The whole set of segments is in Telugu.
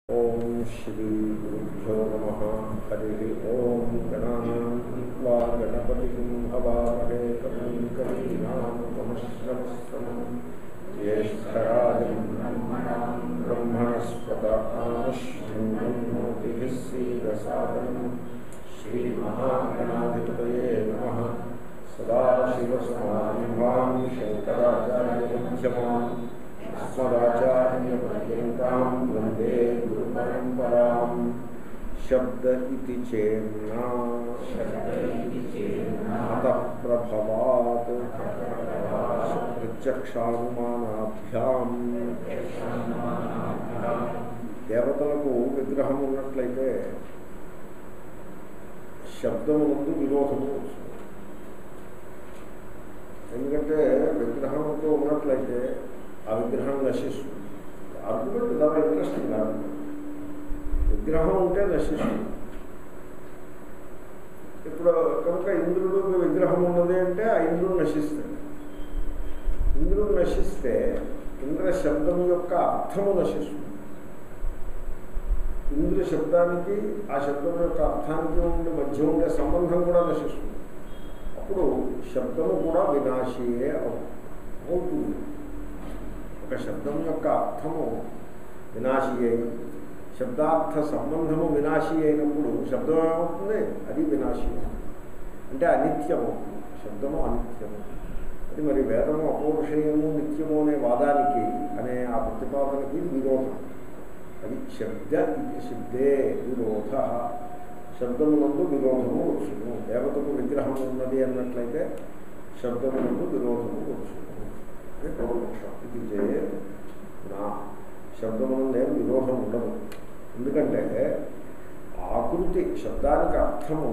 ఓం శ్రీ గురుభ్యో నమ హరి ఓం గణాన్వా గణపతి హవామహే కవిం కవీనామశ్రమస్తమం జ్యేష్ఠరాజం బ్రహ్మణస్పత ఆశ్రీమోతి సీదసాదనం శ్రీమహాగణాధిపతయే నమ సదాశివసమారంభాం శంకరాచార్యమధ్యమాం అస్మదాచార్యపర్యంతాం వందే గురుపరంపరాం శబ్ద ఇది చేన్నా అత ప్రభవాత్ ప్రత్యక్షానుమానాభ్యాం దేవతలకు విగ్రహం ఉన్నట్లయితే శబ్దము ముందు విరోధము వస్తుంది ఎందుకంటే విగ్రహంతో ఉన్నట్లయితే ఆ విగ్రహం నశిస్తుంది ఆర్గ్యుమెంట్ చాలా ఇంట్రెస్టింగ్ ఆర్గ్యుమెంట్ విగ్రహం ఉంటే నశిస్తుంది ఇప్పుడు కనుక ఇంద్రుడు విగ్రహం ఉన్నది అంటే ఆ ఇంద్రుడు నశిస్తాడు ఇంద్రుడు నశిస్తే ఇంద్ర శబ్దం యొక్క అర్థము నశిస్తుంది ఇంద్ర శబ్దానికి ఆ శబ్దం యొక్క అర్థానికి ఉండే మధ్య ఉండే సంబంధం కూడా నశిస్తుంది అప్పుడు శబ్దము కూడా వినాశీయే అవుతుంది ఒక శబ్దం యొక్క అర్థము వినాశీ అయి శబ్దార్థ సంబంధము వినాశీ అయినప్పుడు శబ్దం ఏమవుతుంది అది వినాశీ అంటే అనిత్యము శబ్దము అనిత్యము అది మరి వేదము అపౌరుషేయము నిత్యము అనే వాదానికి అనే ఆ ప్రతిపాదనకి విరోధం అది శబ్ద ఇది శబ్దే విరోధ శబ్దమునందు విరోధము వచ్చును దేవతకు విగ్రహం ఉన్నది అన్నట్లయితే శబ్దమునందు విరోధము వచ్చును అని పూర్వపక్షం ఇది చే నా శబ్దమునందే విరోధం ఉండదు ఎందుకంటే ఆకృతి శబ్దానికి అర్థము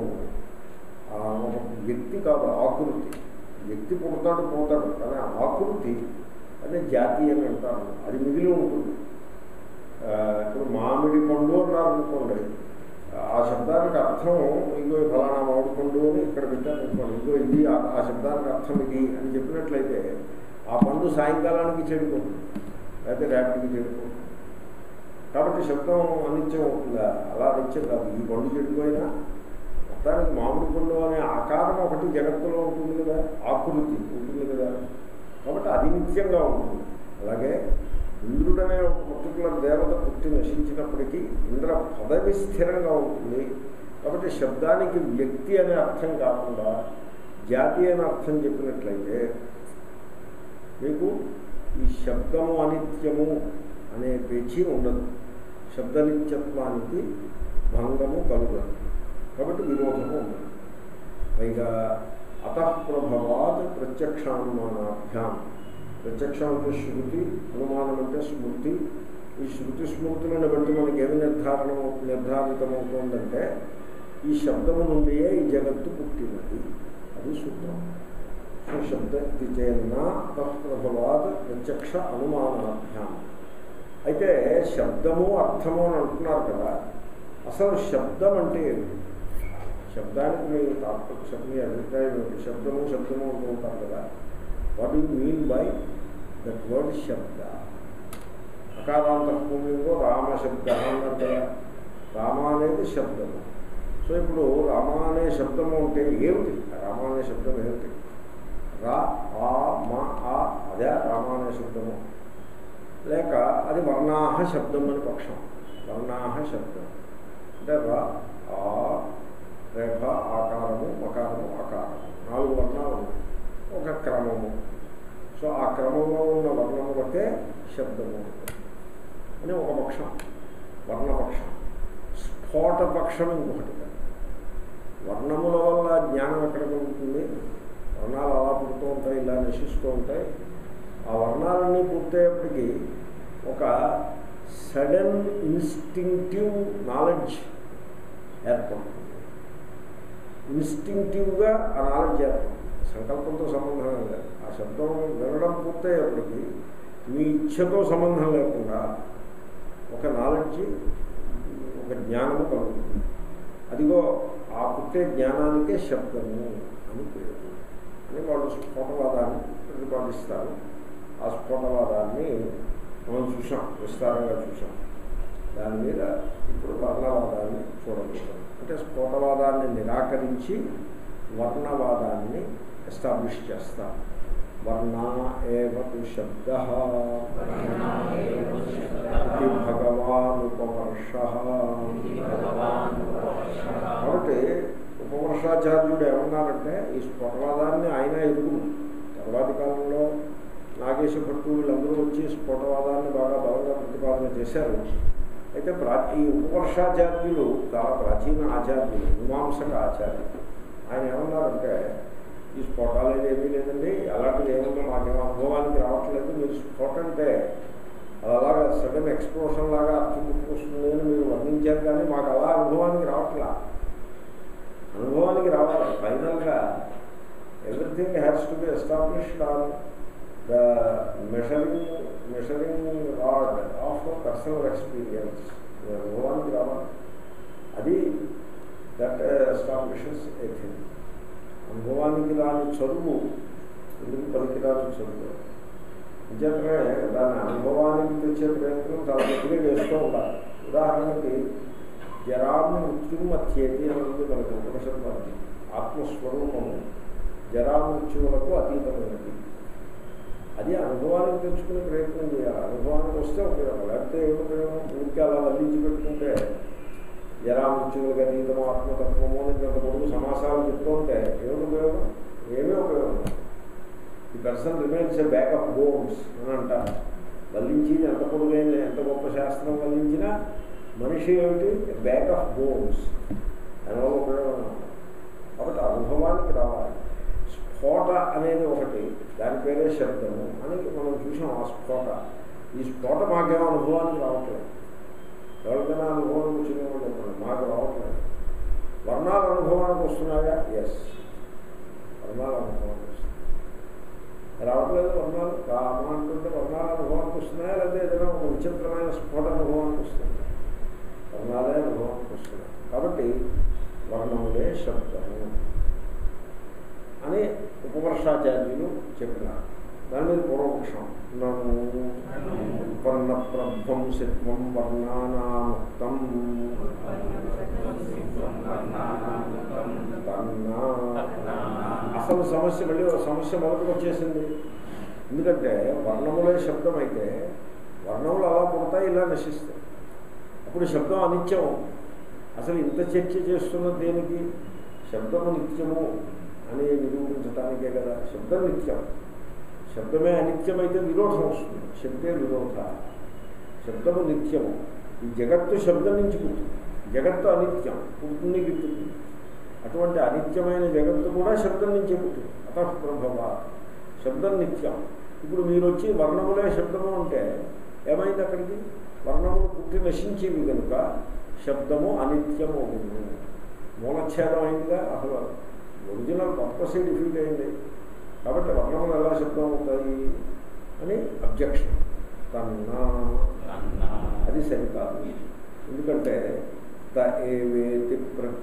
ఒక వ్యక్తి కాదు ఆకృతి వ్యక్తి పుడతాడు పోతాడు కానీ ఆకృతి అనే జాతి అని అంటారు అది మిగిలి ఉంటుంది ఇప్పుడు మామిడి పండు అన్నారు అనుకోండి ఆ శబ్దానికి అర్థం ఇగో ఫలానా మామిడి పండు అని ఇక్కడ పెట్టాను అనుకోండి ఇగో ఇది ఆ శబ్దానికి అర్థం ఇది అని చెప్పినట్లయితే ఆ పండు సాయంకాలానికి చెడిపోతుంది లేకపోతే రేపటికి చెడిపోతుంది కాబట్టి శబ్దం అనిత్యం అవుతుందా అలా అనిత్యం కాదు ఈ పండు చెడిపోయినా మొత్తానికి మామిడి పండు అనే ఆకారం ఒకటి జగత్తులో ఉంటుంది కదా ఆకృతి ఉంటుంది కదా కాబట్టి అది నిత్యంగా ఉంటుంది అలాగే ఇంద్రుడనే ఒక పర్టికులర్ దేవత పుట్టి నశించినప్పటికీ ఇంద్ర పదవి స్థిరంగా ఉంటుంది కాబట్టి శబ్దానికి వ్యక్తి అనే అర్థం కాకుండా జాతి అనే అర్థం చెప్పినట్లయితే మీకు ఈ శబ్దము అనిత్యము అనే పేచీ ఉండదు శబ్దనిత్యత్వానికి భంగము కలుగదు కాబట్టి విరోధము ఉండదు పైగా అతఃప్రభవాత్ ప్రత్యక్షానుమానాభ్యాం ప్రత్యక్షం అంటే శృతి అనుమానం అంటే స్మృతి ఈ శృతి స్మృతులను బట్టి మనకి ఏమి నిర్ధారణ నిర్ధారితమవుతుందంటే ఈ శబ్దము నుండియే ఈ జగత్తు పుట్టినది అది సూత్రం సో శబ్ద విజయన్న తత్ప్రభవాద్ ప్రత్యక్ష అనుమానాభ్యాం అయితే శబ్దము అర్థము అని అంటున్నారు కదా అసలు శబ్దం అంటే ఏమిటి శబ్దానికి మీరు తాత్పక్ష మీ అభిప్రాయం ఏమిటి శబ్దము శబ్దము అంటూ ఉంటారు కదా what you mean by that word శబ్ద అకారాంత పుణ్యంలో రామ శబ్ద అన్నట్టు రామ అనేది శబ్దము సో ఇప్పుడు రామ అనే శబ్దము అంటే ఏమిటి రామ అనే శబ్దం ఏమిటి రా ఆ మా ఆ అదే రామ అనే శబ్దము లేక అది వర్ణాహ శబ్దం అని పక్షం వర్ణాహ శబ్దం అంటే రా ఆ రేఖ ఆకారము మకారము ఆకారము నాలుగు వర్ణాలు ఉన్నాయి ఒక క్రమము సో ఆ క్రమంలో ఉన్న వర్ణము బట్టే శబ్దము అని ఒక పక్షం వర్ణపక్షం స్ఫోటపక్షం ఇంకొకటి వర్ణముల వల్ల జ్ఞానం ఎక్కడ కలుగుతుంది వర్ణాలు అలా పుడుతూ ఉంటాయి ఇలా నశిస్తూ ఉంటాయి ఆ వర్ణాలన్నీ పూర్తయ్యేప్పటికీ ఒక సడన్ ఇన్స్టింక్టివ్ నాలెడ్జ్ ఏర్పడుతుంది ఇన్స్టింక్టివ్గా ఆ నాలెడ్జ్ ఏర్పడుతుంది సంకల్పంతో సంబంధం లేదు ఆ శబ్దం వినడం పూర్తయ్యేప్పటికీ మీ ఇచ్ఛతో సంబంధం లేకుండా ఒక నాలెడ్జ్ ఒక జ్ఞానము కలుగుతుంది అదిగో ఆ పుట్టే జ్ఞానానికే శబ్దము అని పేరు అని వాళ్ళు స్ఫోటవాదాన్ని ప్రతిపాదిస్తారు ఆ స్ఫోటవాదాన్ని మనం చూసాం విస్తారంగా చూసాం దాని మీద ఇప్పుడు వర్ణవాదాన్ని చూడబోతున్నాం అంటే స్ఫోటవాదాన్ని నిరాకరించి వర్ణవాదాన్ని ఎస్టాబ్లిష్ చేస్తాం వర్ణ ఏవ తు శబ్ద ఇది భగవానుపవర్ష కాబట్టి ఉపవర్షాచార్యుడు ఏమన్నారంటే ఈ స్ఫోటవాదాన్ని ఆయన ఎదుగు తర్వాతి కాలంలో నాగేశ భట్టు వీళ్ళందరూ వచ్చి స్ఫోటవాదాన్ని బాగా బలంగా ప్రతిపాదన చేశారు అయితే ప్రా ఈ ఉపవర్షాచార్యులు చాలా ప్రాచీన ఆచార్యులు మీమాంసక ఆచార్యులు ఆయన ఏమన్నారంటే ఈ స్ఫోటాలు అనేది ఏమీ లేదండి అలాంటిది ఏమన్నా మాకేమో అనుభవానికి రావట్లేదు మీరు స్ఫోట అంటే అది అలాగా సడన్ ఎక్స్ప్లోషన్ లాగా అర్థం పుట్టుకొస్తుంది అని మీరు వర్ణించారు కానీ మాకు అలా అనుభవానికి రావట్లా అనుభవానికి రావాలి ఫైనల్గా everything has to be established on the measuring measuring rod of personal experience అనుభవానికి రావాలి అది దట్ ఎస్టాబ్లిషెస్ ఏ థింగ్ అనుభవానికి రాని చదువు ఎందుకు పనికిరాని చదువు నిజంగానే దాన్ని అనుభవానికి తెచ్చే ప్రయత్నం చాలా గట్టిగా చేస్తూ ఉండాలి ఉదాహరణకి జరాన్ని మృత్యుమత్యేది అనేది మనకు ఉపనిషత్తు ఆత్మస్వరూపము జరామృత్యువులకు అతీతమైనది అది అనుభవానికి తెచ్చుకునే ప్రయత్నం చేయాలి అనుభవానికి వస్తే ఉపయోగం లేకపోతే ఏమి ఉపయోగం ఊరికి అలా వల్లించి పెట్టుకుంటే జరామృత్యువులకు అతీతము ఆత్మతత్వము అని ఇంత పొడుగు సమాసాలు చెప్తూ ఉంటే ఏమి ఉపయోగం ఏమీ ఉపయోగం ఈ person remains a bag of bones అని అంటారు వల్లించి ఎంత పొడుగైన ఎంత గొప్ప శాస్త్రం వల్లించినా మనిషి ఏమిటి బ్యాక్ ఆఫ్ బోన్స్ దానివల్ల ఉపయోగం కాబట్టి అనుభవానికి రావాలి స్ఫోట అనేది ఒకటి దాని పేరే శబ్దము అని మనం చూసాం ఆ స్ఫోట ఈ స్ఫోట మాకేమో అనుభవానికి రావట్లేదు ఎవరికైనా అనుభవానికి వచ్చిందేమో చెప్పండి మాకు రావట్లేదు వర్ణాలు అనుభవానికి వస్తున్నాయా ఎస్ వర్ణాలు అనుభవానికి వస్తున్నాయి రావట్లేదు వర్ణాలు రామ అంటుంటే వర్ణాలు అనుభవానికి వస్తున్నాయా లేదా ఏదైనా ఒక విచిత్రమైన స్ఫోట అనుభవానికి వస్తుంది వర్ణాలే అనుభవానికి వస్తున్నాయి కాబట్టి వర్ణములే శబ్దము అని ఉపవర్షాచార్యులు చెప్పినారు దాని మీద పూర్వపక్షం నన్ను వర్ణ ప్రభంసిత్వం వర్ణానాముక్తం తన్నా అసలు సమస్య మళ్ళీ ఒక సమస్య మొదటికి వచ్చేసింది ఎందుకంటే వర్ణములే శబ్దం అయితే వర్ణములు అలా పుడతాయి ఇలా నశిస్తాయి అప్పుడు శబ్దం అనిత్యం అసలు ఇంత చర్చ చేస్తున్న దేనికి శబ్దము నిత్యము అని నిరూపించటానికే కదా శబ్దం నిత్యం శబ్దమే అనిత్యమైతే విరోధం వస్తుంది శబ్దే విరోధ శబ్దము నిత్యము ఈ జగత్తు శబ్దం నుంచి పుట్టింది జగత్తు అనిత్యం పుట్టింది గిట్టుతుంది అటువంటి అనిత్యమైన జగత్తు కూడా శబ్దం నుంచే పుట్టింది అత ప్రభవ శబ్దం నిత్యం ఇప్పుడు మీరు వచ్చి వర్ణములే శబ్దము అంటే ఏమైంది అక్కడికి వర్ణములు పుట్టి నశించేవి కనుక శబ్దము అనిత్యము అవుతుంది మూలఛేదం అయిందిగా అసలు ఒరిజినల్ పర్పసే డిఫీట్ అయింది కాబట్టి వర్ణములు ఎలా శబ్దం అవుతాయి అని అబ్జెక్షన్ తన్నా అది సరికాదు ఎందుకంటే త ఏవేతి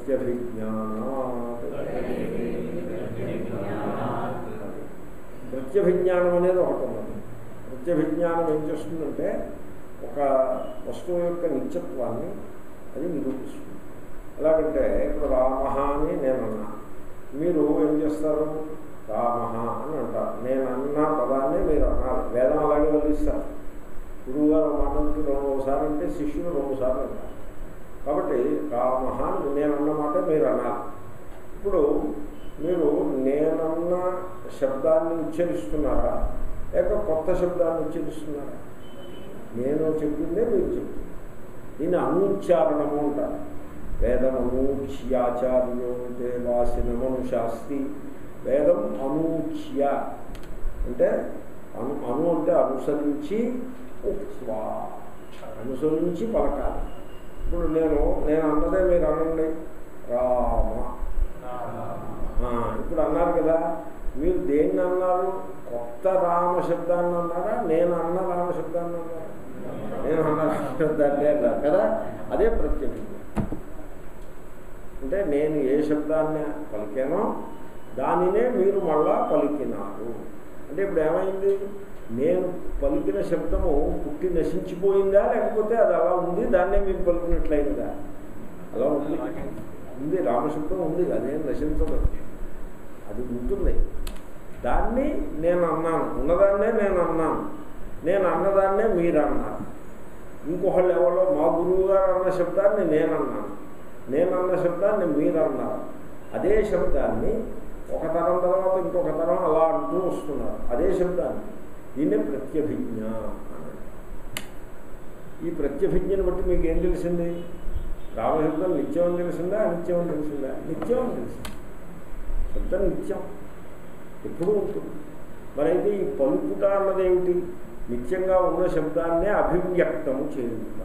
ప్రత్యభిజ్ఞానాత్ ప్రత్యభిజ్ఞానం అనేది ఒకటి ఉన్నది ప్రత్యభిజ్ఞానం ఏం చేస్తుందంటే ఒక వస్తువు యొక్క నిత్యత్వాన్ని అది నిరూపిస్తుంది ఎలాగంటే ఇప్పుడు రామ అని నేనన్నా మీరు ఏం చేస్తారు రామ అని అంటారు నేను అన్న పదాన్ని మీరు అనాలి వేదం అలాగే వదిలిస్తారు గురువు గారు మాటకి రెండుసార్లు అంటే శిష్యులు రెండుసార్లు అంటారు కాబట్టి రామ అని నేను అన్నమాట మీరు అనాలి ఇప్పుడు మీరు నేనన్న శబ్దాన్ని ఉచ్చరిస్తున్నారా లేక కొత్త శబ్దాన్ని ఉచ్చరిస్తున్నారా నేను చెప్పిందే మీరు చెప్పింది దీన్ని అనుచ్చారణము అంటారు వేదమనూచ్యాచార్యో దేవాసినమను శాస్తి వేదం అనూచ్య అంటే అను అను అంటే అనుసరించి ఉక్వా అనుసరించి పలకాలి ఇప్పుడు నేను నేను అన్నదే మీరు అనండి రామ ఆ, ఇప్పుడు అన్నారు కదా మీరు దేన్ని అన్నారు కొత్త రామ శబ్దాన్ని అన్నారా నేను అన్న రామ శబ్దాన్ని అన్నారా నేను అన్న రామ శబ్దాన్ని అన్నారు కదా అదే ప్రత్యక్షం అంటే నేను ఏ శబ్దాన్ని పలికానో దానినే మీరు మళ్ళా పలికినారు అంటే ఇప్పుడు ఏమైంది నేను పలికిన శబ్దము పుట్టి నశించిపోయిందా లేకపోతే అది అలా ఉంది దాన్నే మీకు పలికినట్లయిందా అలా ఉంది ఉంది రామశబ్దం ఉంది అదేం నశించదు అది ఉంటుంది దాన్ని నేను అన్నాను ఉన్నదాన్నే నేను అన్నాను నేను అన్నదాన్నే మీరు అన్నారు ఇంకొకళ్ళు ఎవరో మా గురువు గారు అన్న శబ్దాన్ని నేను అన్నాను నేను అన్న శబ్దాన్ని మీరు అన్నారు అదే శబ్దాన్ని ఒక తరం తర్వాత ఇంకొక తరం అలా అంటూ వస్తున్నారు అదే శబ్దాన్ని దీన్నే ప్రత్యభిజ్ఞ అన్నారు ఈ ప్రత్యభిజ్ఞను బట్టి మీకు ఏం తెలిసింది రామశబ్దం నిత్యం అని తెలిసిందా అనిత్యం అని తెలిసిందా నిత్యం అని తెలిసింది శబ్దం నిత్యం ఎప్పుడూ ఉంటుంది మరి అయితే ఈ పలుకుట అన్నది ఏమిటి నిత్యంగా ఉన్న శబ్దాన్నే అభివ్యక్తము చేయుట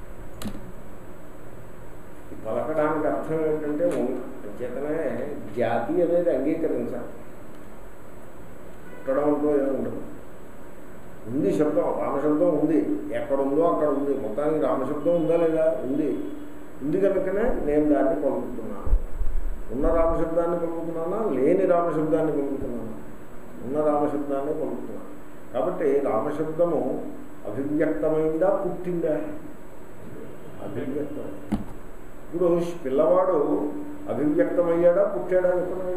ఈ పలకడానికి అర్థం ఏంటంటే చేతనే జాతి అనేది అంగీకరించాలి పుట్టడం ఉందో ఏమో ఉండదు ఉంది శబ్దం రామశబ్దం ఉంది ఎక్కడుందో అక్కడ ఉంది మొత్తానికి రామశబ్దం ఉందా లేదా ఉంది ఉంది కనుకనే నేను దాన్ని పలుకుతున్నాను ఉన్న రామశబ్దాన్ని పలుకుతున్నానా లేని రామశబ్దాన్ని పలుకుతున్నానా ఉన్న రామశబ్దాన్ని పలుకుతున్నాను కాబట్టి రామశబ్దము అభివ్యక్తమైందా పుట్టిందా అభివ్యక్తం ఇప్పుడు పిల్లవాడు అభివ్యక్తమయ్యాడా పుట్టాడా చెప్పండి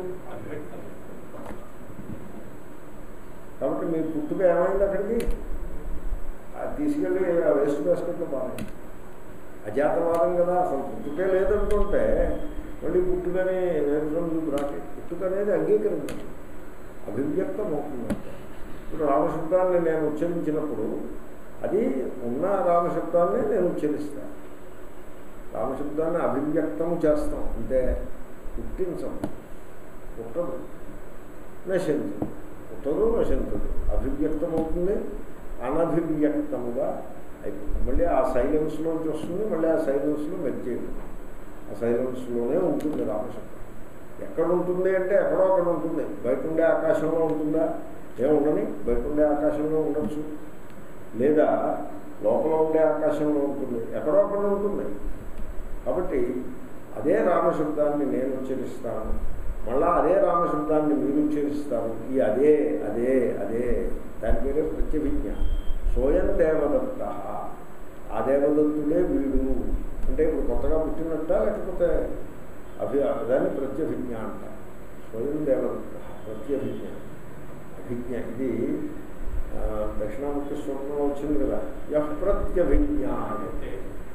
కాబట్టి మీ పుట్టుక ఏమైంది అక్కడికి అది తీసుకెళ్ళి ఆ వేస్ట్ బాస్కెట్లో బాగా అజాతవాదం కదా అసలు పుట్టుకే లేదనుకుంటే మళ్ళీ పుట్టుకని నేర్చుకుని రాకే పుట్టుక అనేది అంగీకరించాలి అభివ్యక్తం అవుతుందంటే ఇప్పుడు రామశబ్దాన్ని నేను ఉచ్చరించినప్పుడు అది ఉన్న రామశబ్దాన్ని నేను ఉచ్చరిస్తాను రామశబ్దాన్ని అభివ్యక్తము చేస్తాం అంటే పుట్టించం పుట్టదు నశించదు పుట్టదు నశించదు అభివ్యక్తం అవుతుంది అనభివ్యక్తముగా అయిపోతుంది మళ్ళీ ఆ సైలెన్స్లోంచి వస్తుంది మళ్ళీ ఆ సైలెన్స్లో మెచ్చేది ఆ సైలెన్స్లోనే ఉంటుంది రామశబ్దం ఎక్కడ ఉంటుంది అంటే ఎక్కడో అక్కడ ఉంటుంది బయట ఉండే ఆకాశంలో ఉంటుందా ఏముండని బయట ఉండే ఆకాశంలో ఉండొచ్చు లేదా లోపల ఉండే ఆకాశంలో ఉంటుంది ఎక్కడో అక్కడ ఉంటుంది కాబట్టి అదే రామశబ్దాన్ని నేను ఉచ్చరిస్తాను మళ్ళా అదే రామశబ్దాన్ని మీరు ఉచ్చరిస్తారు ఈ అదే అదే అదే దాని పేరే ప్రత్యభిజ్ఞ స్వయం దేవదత్త ఆ దేవదత్తుడే వీడు అంటే ఇప్పుడు కొత్తగా పుట్టినట్ట లేకపోతే అభి దాన్ని ప్రత్యభిజ్ఞ అంట స్వయం దేవదత్త ప్రత్యభిజ్ఞ అభిజ్ఞ ఇది దక్షిణాముఖి స్వప్నంలో వచ్చింది కదా యహ్ ప్రత్యభిజ్ఞాయతే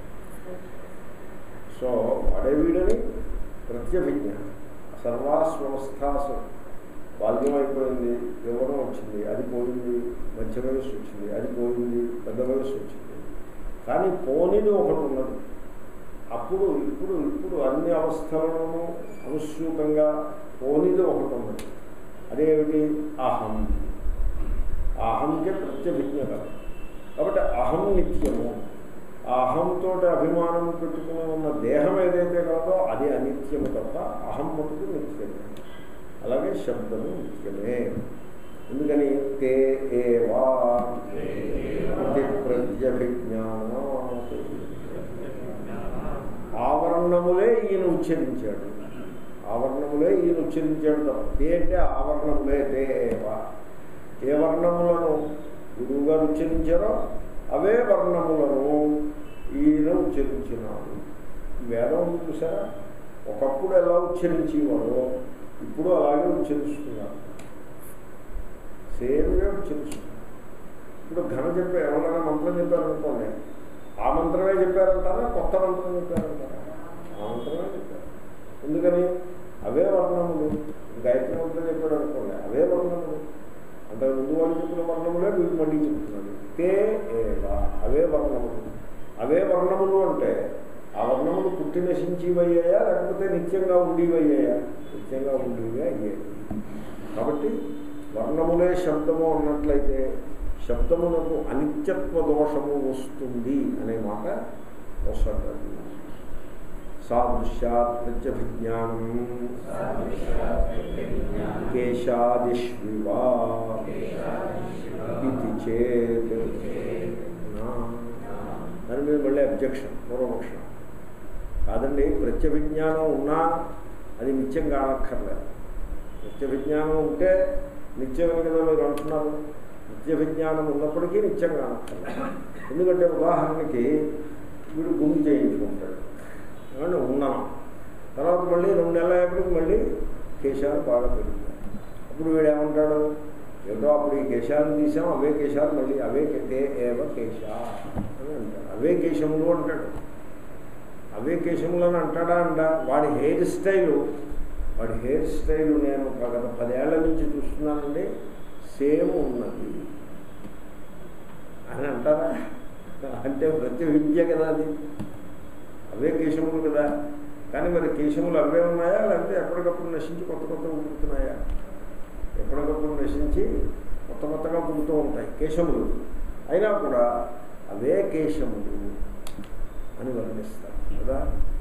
సో వాడే వీడని ప్రత్యభిజ్ఞ సర్వాస్వస్థాసు బాల్యం అయిపోయింది యవ్వనం వచ్చింది అది పోయింది మధ్య వయస్సు వచ్చింది అది పోయింది పెద్ద వయస్సు వచ్చింది కానీ పోనిది ఒకటి ఉన్నది అప్పుడు ఇప్పుడు ఇప్పుడు అన్ని అవస్థలను అనుస్యూతంగా పోనిది ఒకటి ఉన్నది అదేమిటి అహం అహంకే ప్రత్యభిజ్ఞ కదా కాబట్టి అహం నిత్యము ఆ అహంతో అభిమానం పెట్టుకుని ఉన్న దేహం ఏదైతే కలదో అది అనిత్యము తప్ప అహం మటుకు నిత్యమే అలాగే శబ్దము నిత్యమే ఎందుకని తే ఏవా ప్రత్యభిజ్ఞాన ఆవరణములే ఈయన ఉచ్చరించాడు ఆవరణములే ఈయన ఉచ్చరించాడు తప్ప తే అంటే ఆవరణములే తే ఏవా ఏ వర్ణములను గురువు గారు ఉచ్చరించారో అవే వర్ణములను ఈయన ఉచ్చరించినాడు వేదం చూసారా ఒకప్పుడు ఎలా ఉచ్చరించేవాడో ఇప్పుడు అలాగే ఉచ్చరిస్తున్నారు సేమ్గా ఉచ్చరిస్తున్నారు ఇప్పుడు ఘన చెప్పే ఎవరైనా మంత్రం చెప్పారనుకోండి ఆ మంత్రమే చెప్పారంటారా కొత్త మంత్రం చెప్పారంటారా ఆ మంత్రమే చెప్పారు ఎందుకని అవే వర్ణములు గాయత్రి మంత్రం చెప్పాడు అనుకోండి అవే వర్ణములు అంటే ముందు వాళ్ళు చెప్పిన వర్ణములే వీళ్ళు మళ్ళీ చెప్తున్నాడు తే ఏవా అవే వర్ణములు అవే వర్ణములు అంటే ఆ వర్ణములు పుట్టి నశించివయ్యాయా లేకపోతే నిత్యంగా ఉండేవయ్యాయా నిత్యంగా ఉండేవి అయ్యాయి కాబట్టి వర్ణములే శబ్దము అన్నట్లయితే శబ్దమునకు అనిత్యత్వ దోషము వస్తుంది అనే మాట వస్తుంది సాదృశ్యాత్ ప్రత్యభిజ్ఞానం కేశాదిష్వివా ఇది చేత్ దాని మీద మళ్ళీ అబ్జెక్షన్ పూర్వపక్షం కాదండి ప్రత్యభిజ్ఞానం ఉన్నా అది నిత్యం కానక్కర్లేదు నిత్య విజ్ఞానం ఉంటే నిత్యమే కదా మీరు అంటున్నారు నిత్య విజ్ఞానం ఉన్నప్పటికీ నిత్యం కానక్కర్లేదు ఎందుకంటే ఉదాహరణకి వీడు గుండు చేయించుకుంటాడు ఏమంటే ఉన్నాం తర్వాత మళ్ళీ రెండు నెలల అయ్యేప్పటికి మళ్ళీ కేశాలు బాగా పెరుగుతాయి అప్పుడు వీడు ఏమంటాడు ఏదో అప్పుడు ఈ కేశాలను తీసాం అవే కేశాలు మళ్ళీ అవే కే ఏవ కేశ అని అంటాడు అవే కేశములు అంటాడు అవే కేశములు అని అంటాడా అంట వాడి హెయిర్ స్టైలు వాడి హెయిర్ స్టైల్ నేను గత పదేళ్ల నుంచి చూస్తున్నానండి సేమ్ ఉన్నది అని అంటారా అంటే ప్రతి విద్య కదా అది అవే కేశములు కదా కానీ మరి కేశములు అవే ఉన్నాయా లేకపోతే ఎప్పటికప్పుడు నశించి కొత్త కొత్తగా పుడుతున్నాయా ఎప్పటికప్పుడు నశించి కొత్త కొత్తగా పుడుతూ ఉంటాయి కేశములు అయినా కూడా అవే కేశములు అని వర్ణిస్తారు కదా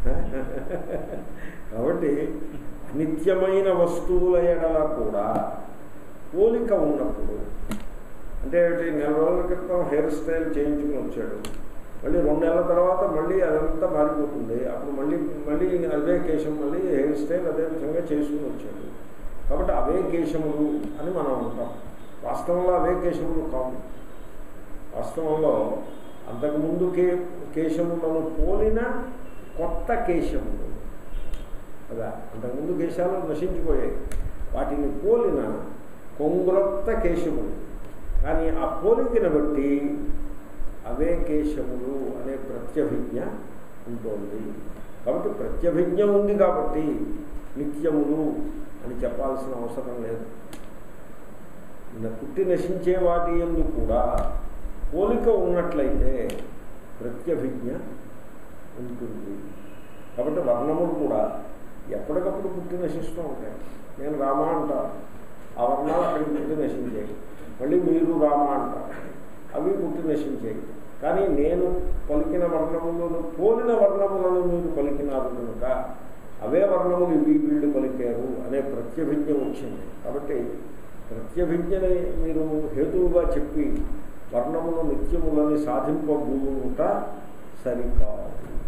కాబట్టి అనిత్యమైన వస్తువుల ఎడల కూడా పోలిక ఉన్నప్పుడు అంటే ఏమిటి నెల రోజుల క్రితం హెయిర్ స్టైల్ చేయించుకుని వచ్చాడు మళ్ళీ రెండు నెలల తర్వాత మళ్ళీ అదంతా మారిపోతుంది అప్పుడు మళ్ళీ మళ్ళీ అదే కేశం మళ్ళీ హెయిర్ స్టైల్ అదే విధంగా చేసుకుని వచ్చాడు కాబట్టి అవే కేశములు అని మనం అంటాం వాస్తవంలో అవే కేశములు కావు వాస్తవంలో అంతకుముందు కే కేశములను పోలిన కొత్త కేశములు కదా అంతకుముందు కేశాలు నశించిపోయాయి వాటిని పోలిన కొంగ్రొత్త కేశములు కానీ ఆ పోలికను బట్టి అవే కేశములు అనే ప్రత్యభిజ్ఞ ఉంటుంది కాబట్టి ప్రత్యభిజ్ఞ ఉంది కాబట్టి నిత్యములు అని చెప్పాల్సిన అవసరం లేదు పుట్టి నశించే వాటి ఎందు కూడా పోలిక ఉన్నట్లయితే ప్రత్యభిజ్ఞ ఉంటుంది కాబట్టి వర్ణములు కూడా ఎప్పటికప్పుడు పుట్టి నశిస్తూ ఉంటాయి నేను రామ అంటాను ఆ వర్ణాలు అక్కడికి పుట్టి నశించాయి మళ్ళీ మీరు రామ అంటారు అవి పుట్టి నశించాయి కానీ నేను పలికిన వర్ణములను పోలిన వర్ణములను మీరు పలికినారు కనుక అవే వర్ణములు ఇవి వీళ్ళు పలికారు అనే ప్రత్యభిజ్ఞ వచ్చింది కాబట్టి ప్రత్యభిజ్ఞని మీరు హేతువుగా చెప్పి వర్ణములు నిత్యములని సాధింపబూట సరికాదు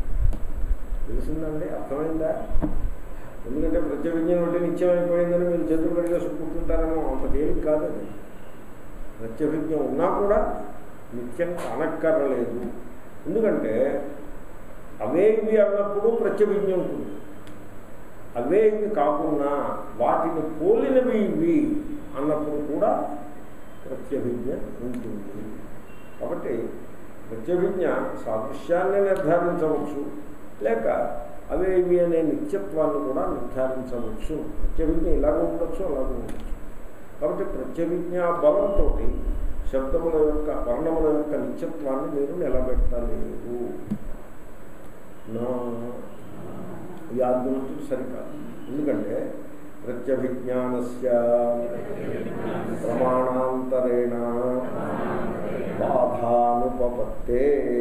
తెలిసిందండి అర్థమైందా ఎందుకంటే ప్రత్యభిజ్ఞం అంటే నిత్యం అయిపోయిందని మీరు చేతులు కడిగా సుకుంటుంటారేమో అంత తేలిక కాదండి ప్రత్యభిజ్ఞ ఉన్నా కూడా నిత్యం కానక్కర్లేదు ఎందుకంటే అవే ఇవి అన్నప్పుడు ప్రత్యభిజ్ఞ ఉంటుంది అవే ఇవి కాకుండా వాటిని పోలినవి ఇవి అన్నప్పుడు కూడా ప్రత్యభిజ్ఞ ఉంటుంది కాబట్టి ప్రత్యభిజ్ఞ సాదృశ్యాన్ని నిర్ధారించవచ్చు లేక అవే ఇవి అనే నిత్యత్వాన్ని కూడా నిర్ధారించవచ్చు ప్రత్యభిజ్ఞ ఇలాగ ఉండొచ్చు అలాగే ఉండొచ్చు కాబట్టి ప్రత్యభిజ్ఞ బలంతో శబ్దముల యొక్క వర్ణముల యొక్క నిత్యత్వాన్ని మీరు నిలబెట్టలేరు నా ఈ ఆర్గ్యుమెంట్ సరికాదు ఎందుకంటే ప్రత్యభిజ్ఞానస్య ప్రమాణాంతరేణ బాధానుపపత్తే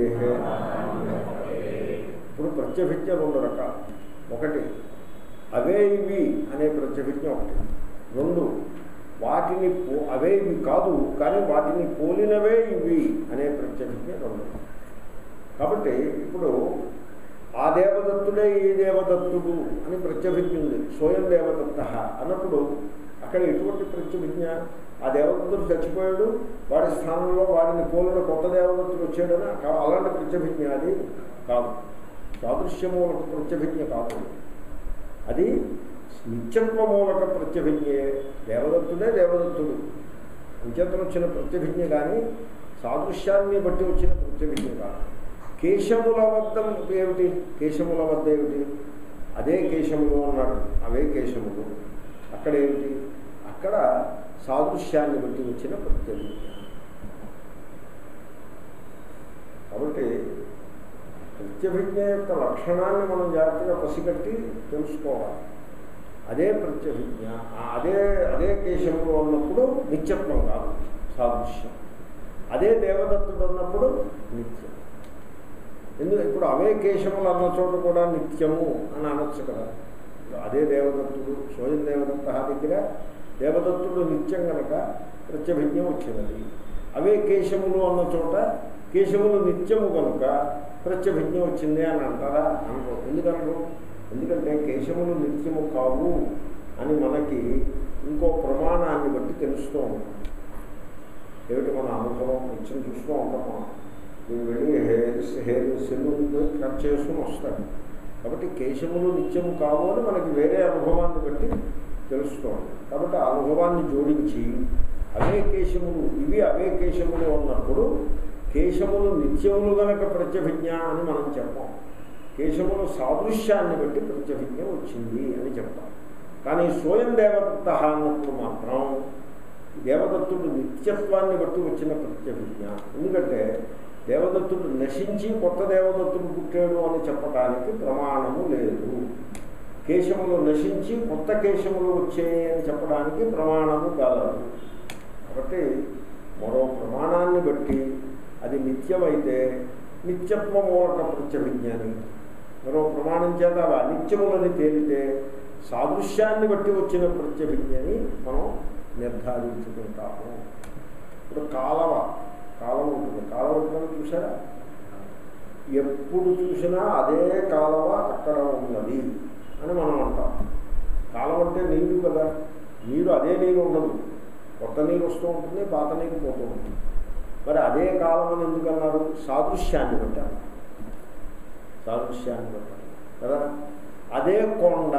ఇప్పుడు ప్రత్యభిజ్ఞ రెండు రకాలు ఒకటి అవే ఇవి అనే ప్రత్యభిజ్ఞ ఒకటి రెండు వాటిని పో అవే ఇవి కాదు కానీ వాటిని పోలినవే ఇవి అనే ప్రత్యభిజ్ఞ రెండు కాబట్టి ఇప్పుడు ఆ దేవదత్తుడే ఈ దేవదత్తుడు అని ప్రత్యభిజ్ఞ ఉంది స్వయం దేవదత్త అన్నప్పుడు అక్కడ ఎటువంటి ప్రత్యభిజ్ఞ ఆ దేవదత్తుడు చచ్చిపోయాడు వాడి స్థానంలో వాడిని పోలిన కొత్త దేవదత్తుడు వచ్చాడని అలాంటి ప్రత్యభిజ్ఞ అది కాదు సాదృశ్యమూలక ప్రత్యభిజ్ఞ కాదు అది నిత్యత్వమూలక ప్రత్యభిజ్ఞే దేవదత్తుడే దేవదత్తుడు నిత్యత్వం వచ్చిన ప్రత్యభిజ్ఞ కానీ సాదృశ్యాన్ని బట్టి వచ్చిన ప్రత్యభిజ్ఞ కాదు కేశముల వద్ద ఏమిటి కేశముల వద్ద ఏమిటి అదే కేశములు అన్నాడు అవే కేశములు అక్కడ ఏమిటి అక్కడ సాదృశ్యాన్ని బట్టి వచ్చిన ప్రత్యభిజ్ఞ కాబట్టి ప్రత్యభిజ్ఞ యొక్క లక్షణాన్ని మనం జాగ్రత్తగా పసిగట్టి తెలుసుకోవాలి అదే ప్రత్యభిజ్ఞ అదే అదే కేశములు ఉన్నప్పుడు నిత్యత్వం కాదు సాదృశ్యం అదే దేవదత్తుడు ఉన్నప్పుడు నిత్యం ఎందుకు ఇప్పుడు అవే కేశములు అన్న చోట కూడా నిత్యము అని అనొచ్చు కదా అదే దేవదత్తుడు స్వయం దేవదత్త దగ్గర దేవదత్తుడు నిత్యం కనుక ప్రత్యభిజ్ఞం వచ్చినది అవే కేశములు అన్న చోట కేశములు నిత్యము కనుక ప్రత్యభిజ్ఞం వచ్చింది అని అంటారా అనుకో ఎందుకనరు ఎందుకంటే కేశములు నిత్యము కావు అని మనకి ఇంకో ప్రమాణాన్ని బట్టి తెలుస్తూ ఉంటుంది ఏమిటి మన అనుభవం వచ్చిన చూస్తూ ఉంటాం మనం నేను వెళ్ళి హెయిర్ హెయిర్ సెల్లు కట్ చేసుకుని వస్తాడు కాబట్టి కేశములు నిత్యము కావు అని మనకి వేరే అనుభవాన్ని బట్టి తెలుస్తోంది కాబట్టి ఆ అనుభవాన్ని జోడించి అవే కేశములు ఇవి అవే కేశములు అన్నప్పుడు కేశములు నిత్యములు గనక ప్రత్యభిజ్ఞ అని మనం చెప్పాం కేశములు సాదృశ్యాన్ని బట్టి ప్రత్యభిజ్ఞ వచ్చింది అని చెప్తాం కానీ స్వయం దేవదత్త అన్నప్పుడు మాత్రం దేవదత్తుడు నిత్యత్వాన్ని బట్టి వచ్చిన ప్రత్యభిజ్ఞ ఎందుకంటే దేవదత్తుడు నశించి కొత్త దేవదత్తుడు పుట్టాడు అని చెప్పడానికి ప్రమాణము లేదు కేశములు నశించి కొత్త కేశములు వచ్చాయి అని చెప్పడానికి ప్రమాణము కలదు కాబట్టి మరో ప్రమాణాన్ని బట్టి అది నిత్యమైతే నిత్యత్వ మూలక ప్రత్యభిజ్ఞాని మరో ప్రమాణం చేత అవి అనిత్యములని తేలితే సాదృశ్యాన్ని బట్టి వచ్చిన ప్రత్యభిజ్ఞని మనం నిర్ధారించుకుంటాము ఇప్పుడు కాలవ కాలం ఉంటుంది కాలం ఉంటుందని చూసారా ఎప్పుడు చూసినా అదే కాలవ అక్కడ ఉన్నది అని మనం అంటాం కాలం అంటే నీరు కదా నీరు అదే నీరు ఉండదు కొత్త నీరు వస్తూ ఉంటుంది పాత నీరు పోతూ ఉంటుంది మరి అదే కాలం అని ఎందుకన్నారు సాదృశ్యాన్ని పెట్టారు సాదృశ్యాన్ని పెట్టారు కదా అదే కొండ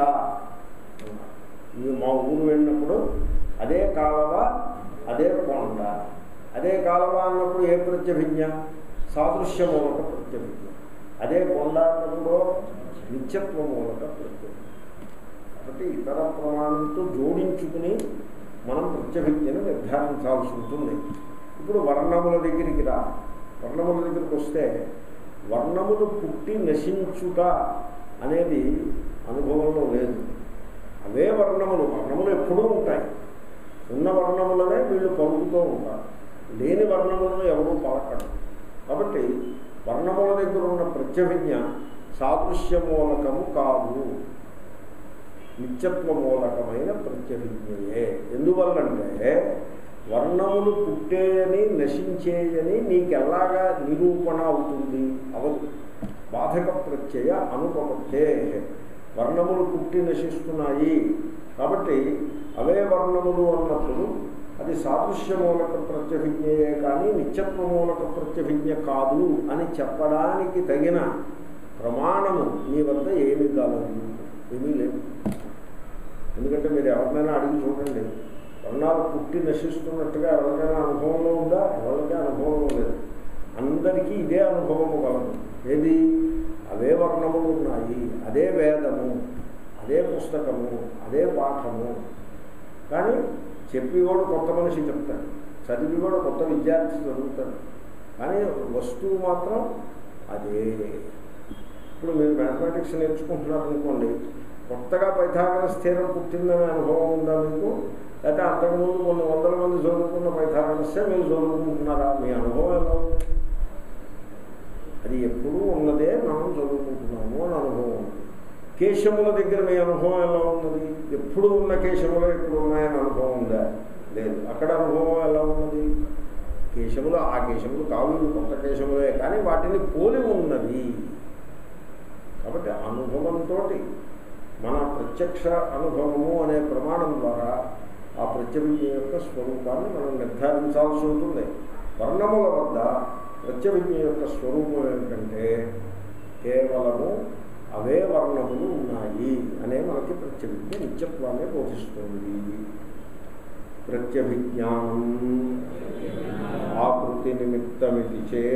ఈ మా ఊరు వెళ్ళినప్పుడు అదే కాలవ అదే కొండ అదే కాలవ అన్నప్పుడు ఏ ప్రత్యభిజ్ఞ సాదృశ్య మూలక ప్రత్యభిజ్ఞ అదే కొండ అన్నప్పుడు నిత్యత్వ మూలక ప్రత్యభిజ్ఞ కాబట్టి ఇతర ప్రమాణంతో జోడించుకుని మనం ప్రత్యభిజ్ఞను నిర్ధారించాల్సి ఉంటుంది ఇప్పుడు వర్ణముల దగ్గరికి రా వర్ణముల దగ్గరికి వస్తే వర్ణములు పుట్టి నశించుట అనేది అనుభవంలో లేదు అవే వర్ణములు వర్ణములు ఎప్పుడూ ఉంటాయి ఉన్న వర్ణములనే వీళ్ళు పలుకుతూ ఉంటారు లేని వర్ణములను ఎవరూ పలకడం కాబట్టి వర్ణముల దగ్గర ఉన్న ప్రత్యభిజ్ఞ సాదృశ్య మూలకము కాదు నిత్యత్వ మూలకమైన ప్రత్యభిజ్ఞయే ఎందువల్లంటే వర్ణములు పుట్టేయని నశించేయని నీకెలాగా నిరూపణ అవుతుంది అవదు బాధక ప్రత్యయ అనుపమత్తే వర్ణములు పుట్టి నశిస్తున్నాయి కాబట్టి అవే వర్ణములు అన్నప్పుడు అది సాదృశ్య మూలక ప్రత్యభిజ్ఞయే కానీ నిత్యత్వ మూలక ప్రత్యభిజ్ఞ కాదు అని చెప్పడానికి తగిన ప్రమాణము మీ వద్ద ఏమీ కాలేదు ఏమీ లేదు ఎందుకంటే మీరు ఎవరినైనా అడిగి చూడండి వర్ణాలు పుట్టి నశిస్తున్నట్టుగా ఎవరికైనా అనుభవంలో ఉందా ఎవరికీ అనుభవంలో లేదు అందరికీ ఇదే అనుభవము కలదు ఏది అవే వర్ణములు ఉన్నాయి అదే వేదము అదే పుస్తకము అదే పాఠము కానీ చెప్పేవాడు కొత్త మనిషి చెప్తాడు చదివేవాడు కొత్త విద్యార్థి చదువుతాడు కానీ వస్తువు మాత్రం అదే ఇప్పుడు మీరు మ్యాథమెటిక్స్ నేర్చుకుంటున్నారనుకోండి కొత్తగా పైథాగరస్ స్థిరం పుట్టిందనే అనుభవం ఉందా మీకు లేకపోతే అంతకుముందు కొన్ని వందల మంది చదువుకున్న పైథాగరస్సే మీరు చదువుకుంటున్నారా మీ అనుభవం ఎలా ఉంది అది ఎప్పుడూ ఉన్నదే మనం చదువుకుంటున్నాము అని అనుభవం ఉంది కేశముల దగ్గర మీ అనుభవం ఎలా ఉన్నది ఎప్పుడు ఉన్న కేశములు ఎప్పుడు ఉన్నాయని అనుభవం ఉందా లేదు అక్కడ అనుభవం ఎలా ఉన్నది కేశములు ఆ కేశములు కావు ఇవి కొత్త కేశములే కానీ వాటిని పోలి ఉన్నవి కాబట్టి అనుభవంతో మన ప్రత్యక్ష అనుభవము అనే ప్రమాణం ద్వారా ఆ ప్రత్యభిజ్ఞ యొక్క స్వరూపాన్ని మనం నిర్ధారించాల్సి ఉంటుంది వర్ణముల వద్ద ప్రత్యభిజ్ఞ యొక్క స్వరూపం ఏమిటంటే కేవలము అవే వర్ణములు ఉన్నాయి అనే మనకి ప్రత్యభిజ్ఞ నిత్యత్వాన్ని బోధిస్తుంది ప్రత్యభిజ్ఞానం ఆకృతి నిమిత్తమితి చే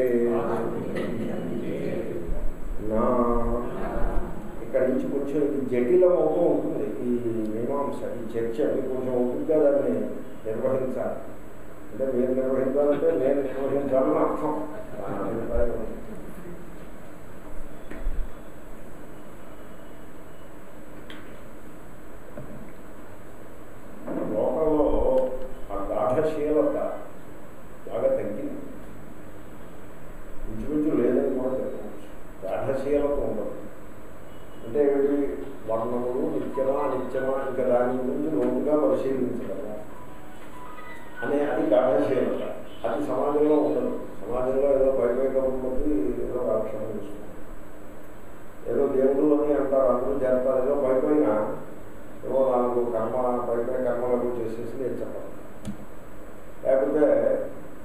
నా ఇక్కడి నుంచి కొంచెం ఇది జటిలం అవుతూ ఉంటుంది ఈ మీమాంస ఈ చర్చ మీరు కొంచెం ఓపికగా దాన్ని నిర్వహించాలి అంటే మీరు నిర్వహించాలంటే నేను నిర్వహించాలని అర్థం నా అభిప్రాయం లోకంలో ఆ గాఢశీలత బాగా తగ్గింది ఇంచుమించు లేదని కూడా చెప్పవచ్చు గాఢశీలత ఉండదు అంటే ఏమిటి వర్ణములు నిత్యమా అనిత్యమా ఇంకా దాని గురించి లోతుగా పరిశీలించగలరా అనే అది గాఢశీలత అది సమాజంలో ఉండదు సమాజంలో ఏదో పైపైగా ఉన్నది ఏదో రాక్షణం చేస్తుంది ఏదో దేవుడు అని అంటారు అందరూ చేస్తారు ఏదో పైపైన ఏవో నాలుగు కర్మ పైపై కర్మలకు చేసేసి నేను చెప్పాలి లేకపోతే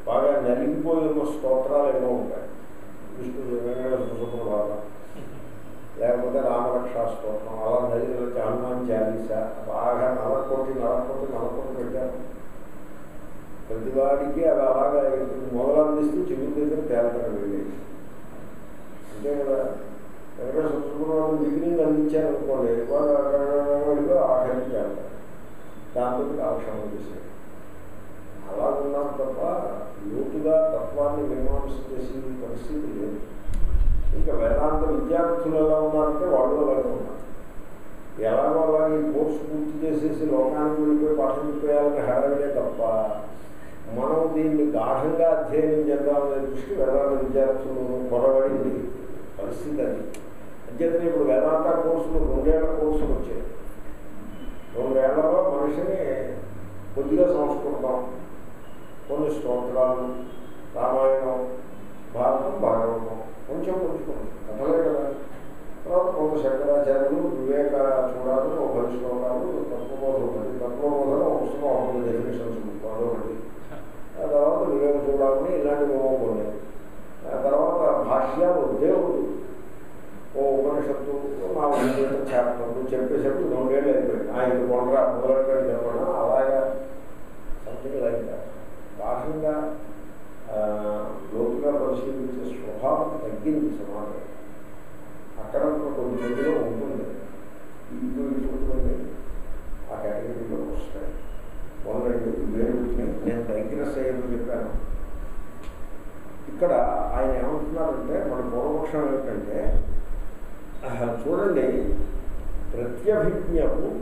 బాగా నలిగిపోయి ఉన్న స్తోత్రాలు ఏమో ఉంటాయి విష్ణు వెంకటేశ్వర సుప్రభాతం లేకపోతే రామరక్షా స్తోత్రం అలా నదిలో హనుమాన్ చాలీస బాగా నలకొట్టి నలకొట్టి నలకొట్టి పెట్టారు ప్రతివాడికి అవి అలాగా మొదలందిస్తూ చిగురు దగ్గర తేలతాడు వెళ్ళేసి అంతే కదా వెంకటేశ్వర సుబ్రహ్మణ్యం బిగినింగ్ అందించారు అనుకోండి వాడు ఆఖరికి తేలతాడు దాంతో కాలక్షేమం చేశాడు అలా ఉన్నాం తప్ప లోతుగా తత్వాన్ని మీమాంస చేసే పరిస్థితి లేదు ఇంకా వేదాంత విద్యార్థులు ఎలా ఉన్నారంటే వాళ్ళు అలాగే ఉన్నారు ఎలాగో అలాగే ఈ కోర్సు పూర్తి చేసేసి లోకానికి వెళ్ళిపోయి పాఠం చెప్పేయాలని హడావిడే తప్ప మనం దీన్ని గాఢంగా అధ్యయనం చేద్దామనే దృష్టి వేదాంత విద్యార్థులు పొరబడింది పరిస్థితి అది అంచేతనే ఇప్పుడు వేదాంత కోర్సులు రెండేళ్ల కోర్సులు వచ్చాయి రెండేళ్లలో మనిషిని కొద్దిగా సంస్కృతం కొన్ని స్తోత్రాలు రామాయణం భారతం భాగవతం కొంచెం కొంచెం కథలే కదా తర్వాత కొంత శంకరాచార్యులు వివేక చూడాలు ఒక పది శ్లోకాలు తత్వబోధ ఒకటి తత్వబోధన ఒక పుస్తకం ఒకటి డెఫినేషన్స్ బుక్ అదొకటి ఆ తర్వాత వివేక చూడాలని ఇలాంటివి ఏమో కొన్ని ఆ తర్వాత భాష్యాలు దేవుడు ఓ ఉపనిషత్తు నాలుగు చాప్టర్లు చెప్పేసరికి రెండేళ్ళు అయిపోయింది ఆ ఇది కొండరా మొదలెట్టాడు చెప్పడం అలాగా సంథింగ్ లైక్ బాహ్యంగా లోతుగా పరిశీలించే స్వభావం తగ్గింది సమాజం అక్కడ కొన్ని మందిలో ఉంటుంది ఇప్పుడు చూడండి ఆ కేటగిరీలో వస్తాయి మొదలండి వేరు నేను డైగ్రెస్ అయ్యేది చెప్పాను ఇక్కడ ఆయన ఏమంటున్నారంటే మన పూర్వపక్షం ఏమిటంటే చూడండి ప్రత్యభిజ్ఞకు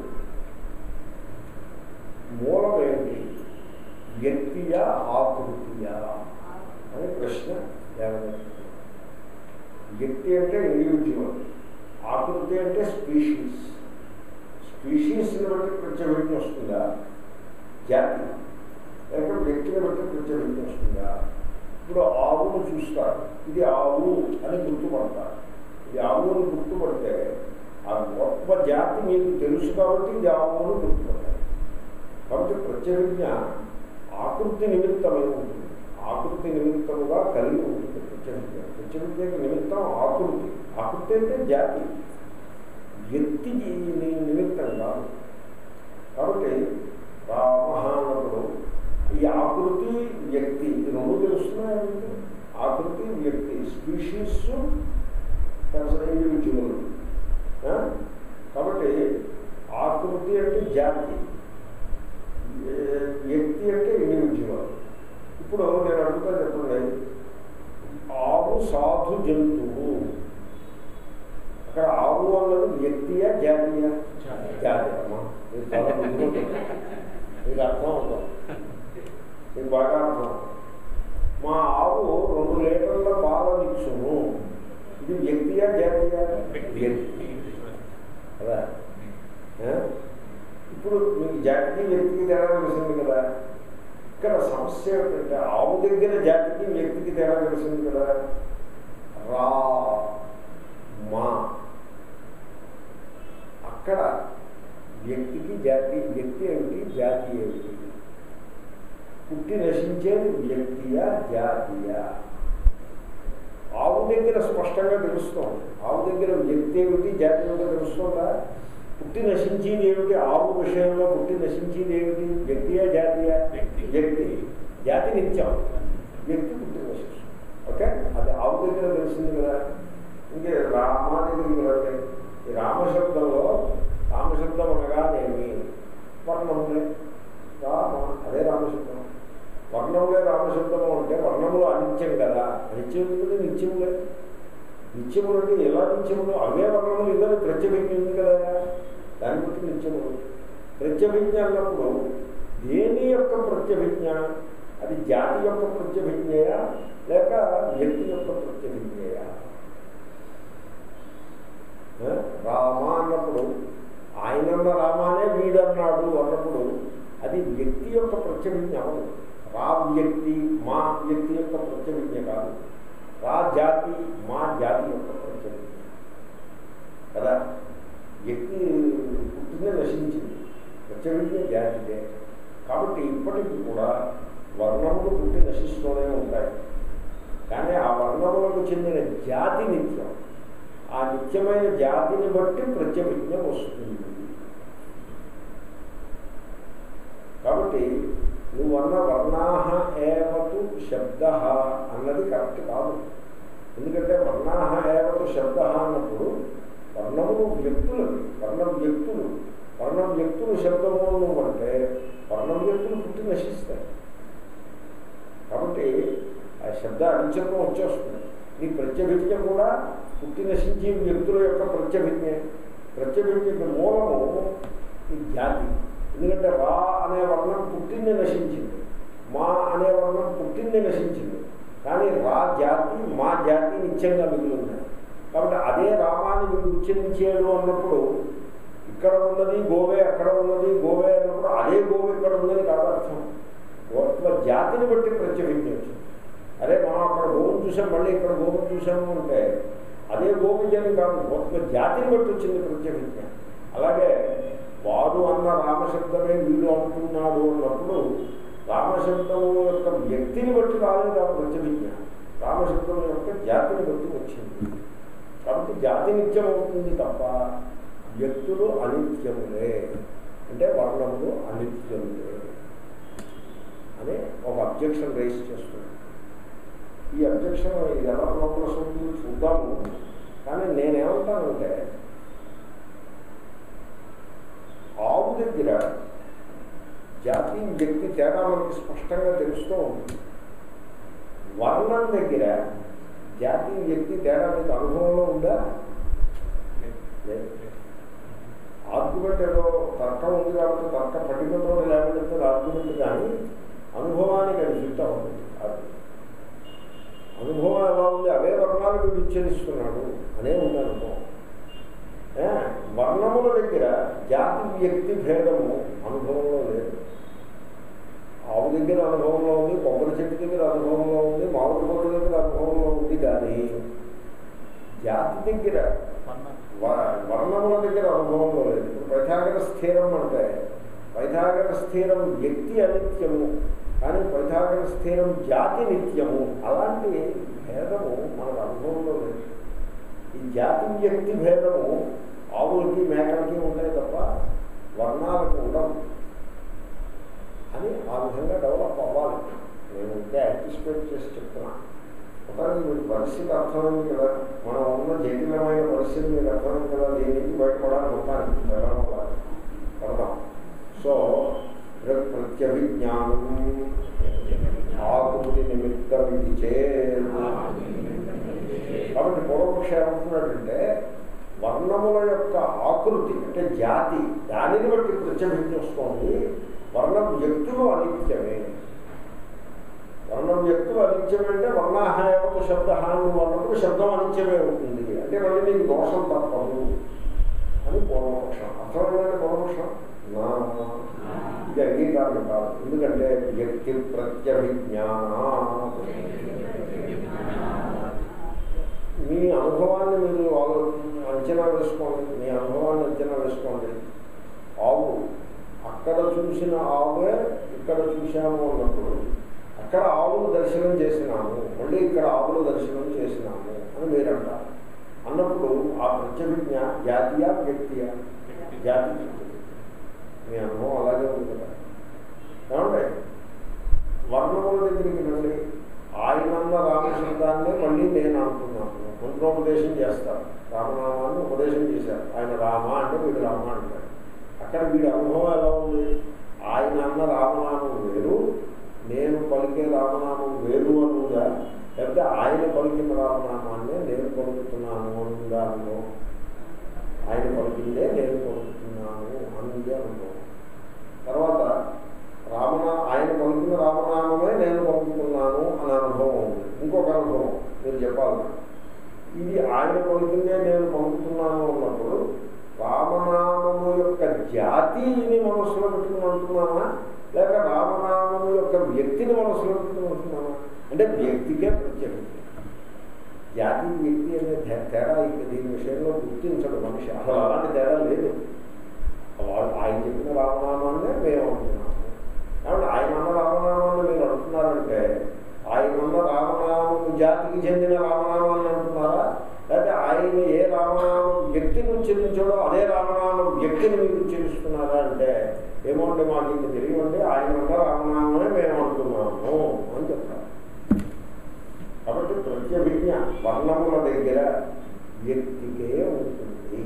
మూలం ఏంటి వ్యక్తియా ఆకృతియా అని ప్రశ్న లేవనెత్తుతుంది వ్యక్తి అంటే ఇండివిజువల్ ఆకృతి అంటే స్పీషీస్ స్పీషీస్ని బట్టి ప్రత్యభిజ్ఞ వస్తుందా జాతి లేక వ్యక్తిని బట్టి ప్రత్యభిజ్ఞ వస్తుందా ఇప్పుడు ఆవును చూస్తారు ఇది ఆవు అని గుర్తుపడతారు ఇది ఆవు అని గుర్తుపడితే ఆ గొప్ప జాతి మీకు తెలుసు కాబట్టి ఇది ఆవు అని గుర్తుపడతారు కాబట్టి ప్రత్యభిజ్ఞ ఆకృతి నిమిత్తమై ఉంటుంది ఆకృతి నిమిత్తముగా కలిగి ఉంటుంది ప్రత్యభిజ్ఞ ప్రత్యభిజ్ఞకి నిమిత్తం ఆకృతి ఆకృతి అంటే జాతి వ్యక్తి నిమిత్తం కాదు కాబట్టి రామహానప్పుడు ఈ ఆకృతి వ్యక్తి ఇది రెండు తెలుస్తున్నాయండి ఆకృతి వ్యక్తి స్పీషీస్ ఇండివిజువల్ కాబట్టి ఆకృతి అంటే జాతి వ్యక్తి అంటే ఇండివిజువల్ ఇప్పుడు నేను అడుగుతా చెప్పండి ఆవు సాధు జంతువు అక్కడ ఆవు అన్నది వ్యక్తియా జాతీయా జాతి అమ్మా మీరు చాలా ముందుకుంటుంది మీకు అర్థం అవుతాం మీకు బాగా అర్థం మా ఆవు రెండు లీటర్ల పాలనిచ్చును ఇది వ్యక్తియా జాతీయా వ్యక్తి కదా ఇప్పుడు మీకు జాతికి వ్యక్తికి తేడా తెలిసింది కదా ఇక్కడ సమస్య ఏంటంటే ఆవు దగ్గర జాతికి వ్యక్తికి తేడా తెలిసింది కదా రా మా అక్కడ వ్యక్తికి జాతి వ్యక్తి ఏమిటి జాతి ఏమిటి పుట్టి నశించేది వ్యక్తియా జాతీయా ఆవు దగ్గర స్పష్టంగా తెలుస్తోంది ఆవు దగ్గర వ్యక్తి ఏమిటి జాతి ఏమిటో తెలుస్తుందా పుట్టి నశించేది ఏమిటి ఆవు విషయంలో పుట్టి నశించేది ఏమిటి వ్యక్తియా జాతీయా వ్యక్తి జాతి నిత్యం వ్యక్తి పుట్టి నశిస్తుంది ఓకే అది ఆవు దగ్గర తెలిసింది కదా ఇంకే రామ దగ్గరికి రండి ఈ రామశబ్దంలో రామశబ్దం అనగానేమి వర్ణములే రామ అదే రామశబ్దం వర్ణములే రామశబ్దము అంటే వర్ణములు అనిత్యం కదా అనిత్యములు నిత్యములే నిత్యములు అంటే ఎలా నిత్యములు అవే వర్ణములు ఇద్దరు ప్రత్యభిజ్ఞ ఉంది కదా దాన్ని బట్టి నిత్యములు ప్రత్యభిజ్ఞ అన్నప్పుడు దేని యొక్క ప్రత్యభిజ్ఞ అది జాతి యొక్క ప్రత్యభిజ్ఞయా లేక వ్యక్తి యొక్క ప్రత్యభిజ్ఞయా రామ అన్నప్పుడు ఆయనన్న రామానే వీడన్నాడు అన్నప్పుడు అది వ్యక్తి యొక్క ప్రత్యభిజ్ఞ అవదు రా వ్యక్తి మా వ్యక్తి యొక్క ప్రత్యభిజ్ఞ కాదు రా జాతి మా జాతి యొక్క ప్రత్యభిజ్ఞ కదా వ్యక్తి పుట్టిన నశించింది ప్రత్యభిజ్ఞ జాతిదే కాబట్టి ఇప్పటికీ కూడా వర్ణములు పుట్టి నశిస్తూనే ఉంటాయి కానీ ఆ వర్ణములకు చెందిన జాతి నిత్యం ఆ నిత్యమైన జాతిని బట్టి ప్రత్యభిజ్ఞ వస్తుంది కాబట్టి నువ్వు అన్న వర్ణాహ ఏవతు శబ్ద అన్నది కరెక్ట్ కాదు ఎందుకంటే వర్ణాహ ఏవతు శబ్ద అన్నప్పుడు వర్ణములు వ్యక్తులు వర్ణం వ్యక్తులు వర్ణం వ్యక్తులు శబ్దము నువ్వు అంటే వర్ణం వ్యక్తులు పుట్టి నశిస్తాయి కాబట్టి ఆ శబ్ద అనిత్యత్వం వచ్చేస్తుంది నీ ప్రత్యభిజ్ఞ కూడా పుట్టి నశించే వ్యక్తుల యొక్క ప్రత్యభిజ్ఞ ప్రత్యభిజ్ఞకి మూలము ఈ జాతి ఎందుకంటే రా అనే వర్ణం పుట్టింది నశించింది మా అనే వర్ణం పుట్టింది నశించింది కానీ రా జాతి మా జాతి నిత్యంగా మిగిలి ఉన్నాయి కాబట్టి అదే రామాన్ని మీరు ఉచ్చరించాడు అన్నప్పుడు ఇక్కడ ఉన్నది గోవే అక్కడ ఉన్నది గోవే అన్నప్పుడు అదే గోవే ఇక్కడ ఉన్నది కాదు అర్థం గోత్వ జాతిని బట్టి ప్రత్యభిజ్ఞ వచ్చింది అదే మనం అక్కడ గోవును చూసాం మళ్ళీ ఇక్కడ గోవును చూసాము అంటే అదే గోవిజని కాదు గోత్వ జాతిని బట్టి వచ్చింది ప్రత్యభిజ్ఞ అలాగే వాడు అన్న రామశబ్దమే వీడు అంటున్నాడు అన్నప్పుడు రామశబ్దము యొక్క వ్యక్తిని బట్టి రాలేదు ఆ ప్రత్యభిజ్ఞ రామశబ్దం యొక్క జాతిని బట్టి వచ్చింది కాబట్టి జాతి నిత్యం అవుతుంది తప్ప వ్యక్తులు అనిత్యములే అంటే వర్ణములు అనిత్యములే అని ఒక అబ్జెక్షన్ రైజ్ చేస్తుంది ఈ అబ్జెక్షన్ ఇది ఎలా లోపల వస్తుంది చూద్దాము కానీ నేనేమంటానంటే ఆవు దగ్గర జాతి వ్యక్తి తేడా మనకి స్పష్టంగా తెలుస్తూ ఉంటుంది వర్ణం దగ్గర జాతి వ్యక్తి తేడా మీకు అనుభవంలో ఉందా లేదు ఆర్గ్యుమెంట్ ఏదో తర్కం ఉంది కాబట్టి తర్క పటిమతో లేకపోతే ఆర్గ్యుమెంట్ కానీ అనుభవానికి అది ఫిట్ అవుతుంది అది అనుభవం ఎలా ఉంది అవే వర్ణాలు వీడు ఉచ్చరిస్తున్నాడు అనే ఉంది అనుభవం ఏ, వర్ణముల దగ్గర జాతి వ్యక్తి భేదము అనుభవంలో లేదు ఆవు దగ్గర అనుభవంలో ఉంది కొబ్బరి చెట్టు దగ్గర అనుభవంలో ఉంది మామిడి పండు దగ్గర అనుభవంలో ఉంది కానీ జాతి దగ్గర వ- వర్ణముల దగ్గర అనుభవంలో లేదు ఇప్పుడు పైథాగర స్థిరం అంటే పైథాగర స్థిరం వ్యక్తి అనిత్యము కానీ పైథాగర స్థిరం జాతి నిత్యము అలాంటి భేదము మనకు అనుభవంలో లేదు ఈ జాతి వ్యక్తి భేదము ఆవులకి మేకలకి ఉంటాయి తప్ప వర్ణాలకు ఉండవు అని ఆ విధంగా డెవలప్ అవ్వాలి నేను ఇంకా యాంటిసిపేట్ చేసి చెప్తున్నా మొత్తానికి మీకు పరిస్థితి అర్థమైంది కదా మనం ఉన్న జటిలమైన పరిస్థితి మీకు అర్థమైంది కదా దీని నుంచి బయటపడాలి మొత్తానికి వెళ్ళడం వల్ల పడతాం సో ప్ర- ప్రత్యభిజ్ఞానం ఆకృతి నిమిత్త విధి కాబట్టి పూర్వపక్ష ఏమంటున్నాడంటే వర్ణముల యొక్క ఆకృతి అంటే జాతి దానిని బట్టి ప్రత్యభిజ్ఞ వస్తుంది వర్ణ వ్యక్తులు అనిత్యమే వర్ణం వ్యక్తులు అనిత్యమే అంటే వర్ణాహాయవత శబ్ద హాని అన్నప్పుడు శబ్దం అనిత్యమే ఉంటుంది అంటే మళ్ళీ నీకు దోషం తప్పదు అని పూర్వపక్షం అర్థమైందంటే పూర్వపక్షం నా ఇది అంగీకారం కాదు ఎందుకంటే వ్యక్తి ప్రత్యభిజ్ఞాన మీ అనుభవాన్ని మీరు ఆలో- అంచనా వేసుకోండి మీ అనుభవాన్ని అంచనా వేసుకోండి ఆవు అక్కడ చూసిన ఆవుే ఇక్కడ చూశాము అన్నప్పుడు అక్కడ ఆవులు దర్శనం చేసినాము మళ్ళీ ఇక్కడ ఆవుల దర్శనం చేసినాము అని మీరు అంటారు అన్నప్పుడు ఆ ప్రత్యభిజ్ఞ జాతీయ వ్యక్తియ జాతి చెప్తుంది. మీ అనుభవం అలాగే ఉంది కదా ఏమంటే వర్ణముల దగ్గరికి రండి ఆయనన్న రామశబ్దాన్ని మళ్ళీ నేను అంటున్నాను మంత్రోపదేశం చేస్తారు రామనామాన్ని ఉపదేశం చేశారు ఆయన రామ అంటే వీడు రామ అంటారు అక్కడ వీడి అనుభవం ఎలా ఉంది ఆయన అన్న రామనామం వేరు నేను పలికే రామనామం వేరు అని ఉందా లేకపోతే ఆయన పలికిన రామనామాన్ని నేను పలుకుతున్నాను అనుందా అనుభవం ఆయన పలికిందే నేను పలుకుతున్నాను అనుందే అనుభవం తర్వాత రామనా ఆయన పలుకున్న రామనామమే నేను పలుకుతున్నాను అనే అనుభవం ఉంది ఇంకొక అనుభవం మీరు చెప్పాలి ఇది ఆయన పలుకునే నేను పలుకుతున్నాను అన్నప్పుడు రామనామము యొక్క జాతిని మనసులో పెట్టుకుని అంటున్నానా లేక రామనామము యొక్క వ్యక్తిని మనసులో పెట్టుకుని అంటున్నానా అంటే వ్యక్తికే ప్రత్యేకత జాతి వ్యక్తి అనే తే- తేడా ఇక దీని విషయంలో గుర్తించడు మనిషి అసలు అలాంటి తేడా లేదు వాడు ఆయన చెప్పిన రామనామాన్నే మేము అంటున్నాము కాబట్టి ఆయన అన్న రామనామాన్ని మీరు అంటున్నారు ఏమంటున్నారంటే ఆయన ఉన్న రామనామం జాతికి చెందిన రామనామాన్ని అంటున్నారా లేకపోతే ఆయన ఏ రామనామం వ్యక్తిని ఉచ్చరించాడో అదే రామనామం వ్యక్తిని మీరు ఉచ్చరిస్తున్నారా అంటే ఏమంటే మాకు ఇంక తెలియమంటే ఆయన ఉన్న రామనామమే మేము అంటున్నాము అని చెప్తారు కాబట్టి ప్రత్యభిజ్ఞ వర్ణముల దగ్గర వ్యక్తికే ఉంటుంది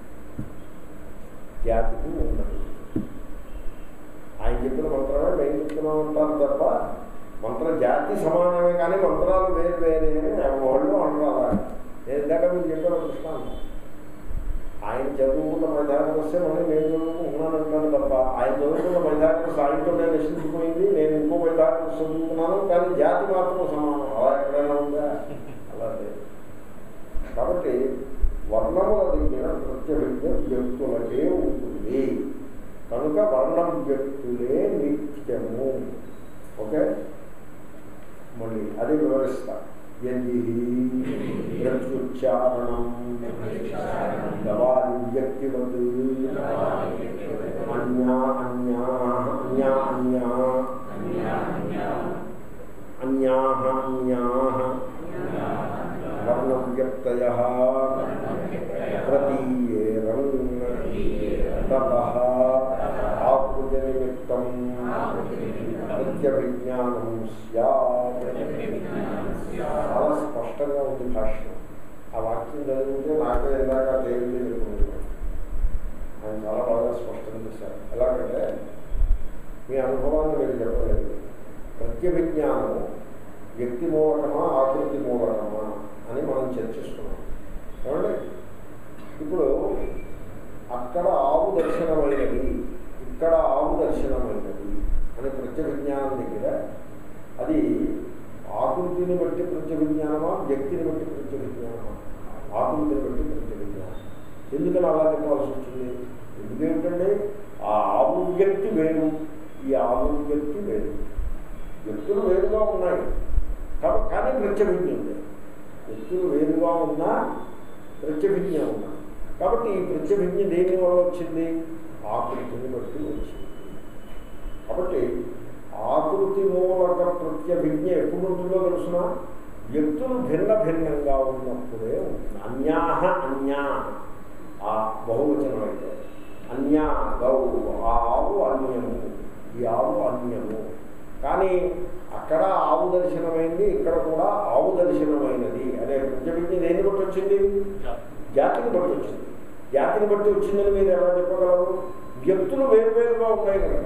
జాతికి ఉండదు ఆయన చెప్పిన మంత్రమే మేము చెప్తున్నాం అంటారు తప్ప మంత్ర జాతి సమానమే కానీ మంత్రాలు వేరు వేరే అని వాళ్ళు అంటారా నేను ఇందాక మీకు చెప్పాను దృష్టాంతం ఆయన చదువుకున్న మైదానం వస్తే మళ్ళీ నేను చదువుకుంటున్నాను తప్ప ఆయన చదువుకున్న మైదానం సాయంత్రం నేను నశించిపోయింది నేను ఇంకో మైదానం చదువుకున్నాను కానీ జాతి మాత్రం సమానం అలా ఎక్కడైనా ఉందా అలా లేదు కాబట్టి వర్ణముల దగ్గర ప్రత్యభిజ్ఞ వ్యక్తులకే ఉంటుంది కనుక వర్ణం వ్యక్తులే నిత్యము ఓకే మళ్ళీ అది వివరిస్తా యది ప్రత్యుచ్చారణం గవాలి వ్యక్తివత్ అన్యా అన్యా అన్యా అన్యా అన్యా అన్యా వర్ణం వ్యక్తయ ప్రతీయేరం తత ఆకృతి నిమిత్తం ప్రత్యభిజ్ఞానం స్యాత్ చాలా స్పష్టంగా ఉంది భాష్యం ఆ వాక్యం చదివితే నాకే ఇందాక తేలింది అనుకుంటున్నాను ఆయన చాలా బాగా స్పష్టం చేశారు ఎలాగంటే మీ అనుభవాన్ని మీరు చెప్పలేదు ప్రత్యభిజ్ఞానము వ్యక్తి మూలకమా ఆకృతి మూలకమా అని మనం చర్చిస్తున్నాం ఏమండి ఇప్పుడు అక్కడ ఆవు దర్శనమైనది ఇక్కడ ఆవు దర్శనమైనది అని ప్రత్యభిజ్ఞానం దగ్గర అది ఆకృతిని బట్టి ప్రత్యభిజ్ఞానమా వ్యక్తిని బట్టి ప్రత్యభిజ్ఞానమా ఆకృతిని బట్టి ప్రత్యభిజ్ఞానం ఎందుకని అలా చెప్పాల్సి వచ్చింది ఎందుకేమిటండి ఆ ఆవు వ్యక్తి వేరు ఈ ఆవు వ్యక్తి వేరు వ్యక్తులు వేరుగా ఉన్నాయి కాబట్టి కానీ ప్రత్యభిజ్ఞ ఉంది వ్యక్తులు వేరుగా ఉన్నా ప్రత్యభిజ్ఞ ఉన్నా కాబట్టి ఈ ప్రత్యభిజ్ఞ దేని వల్ల వచ్చింది ఆకృతిని బట్టి వచ్చింది కాబట్టి ఆకృతి మూలక ప్రత్యభిజ్ఞ ఎప్పుడు ఉంటుందో తెలుసిన వ్యక్తులు భిన్న భిన్నంగా ఉన్నప్పుడే ఉంటుంది అన్యాహ అన్యా ఆ బహువచనం అయితే అన్యా గౌ ఆ ఆవు అన్యము ఈ ఆవు అన్యము కానీ అక్కడ ఆవు దర్శనమైంది ఇక్కడ కూడా ఆవు దర్శనమైనది అనే ప్రత్యభిజ్ఞ దేన్ని బట్టి వచ్చింది జాతిని బట్టి వచ్చింది జాతిని బట్టి వచ్చిందని మీరు ఎలా చెప్పగలరు వ్యక్తులు వేరువేరుగా ఉన్నాయి కనుక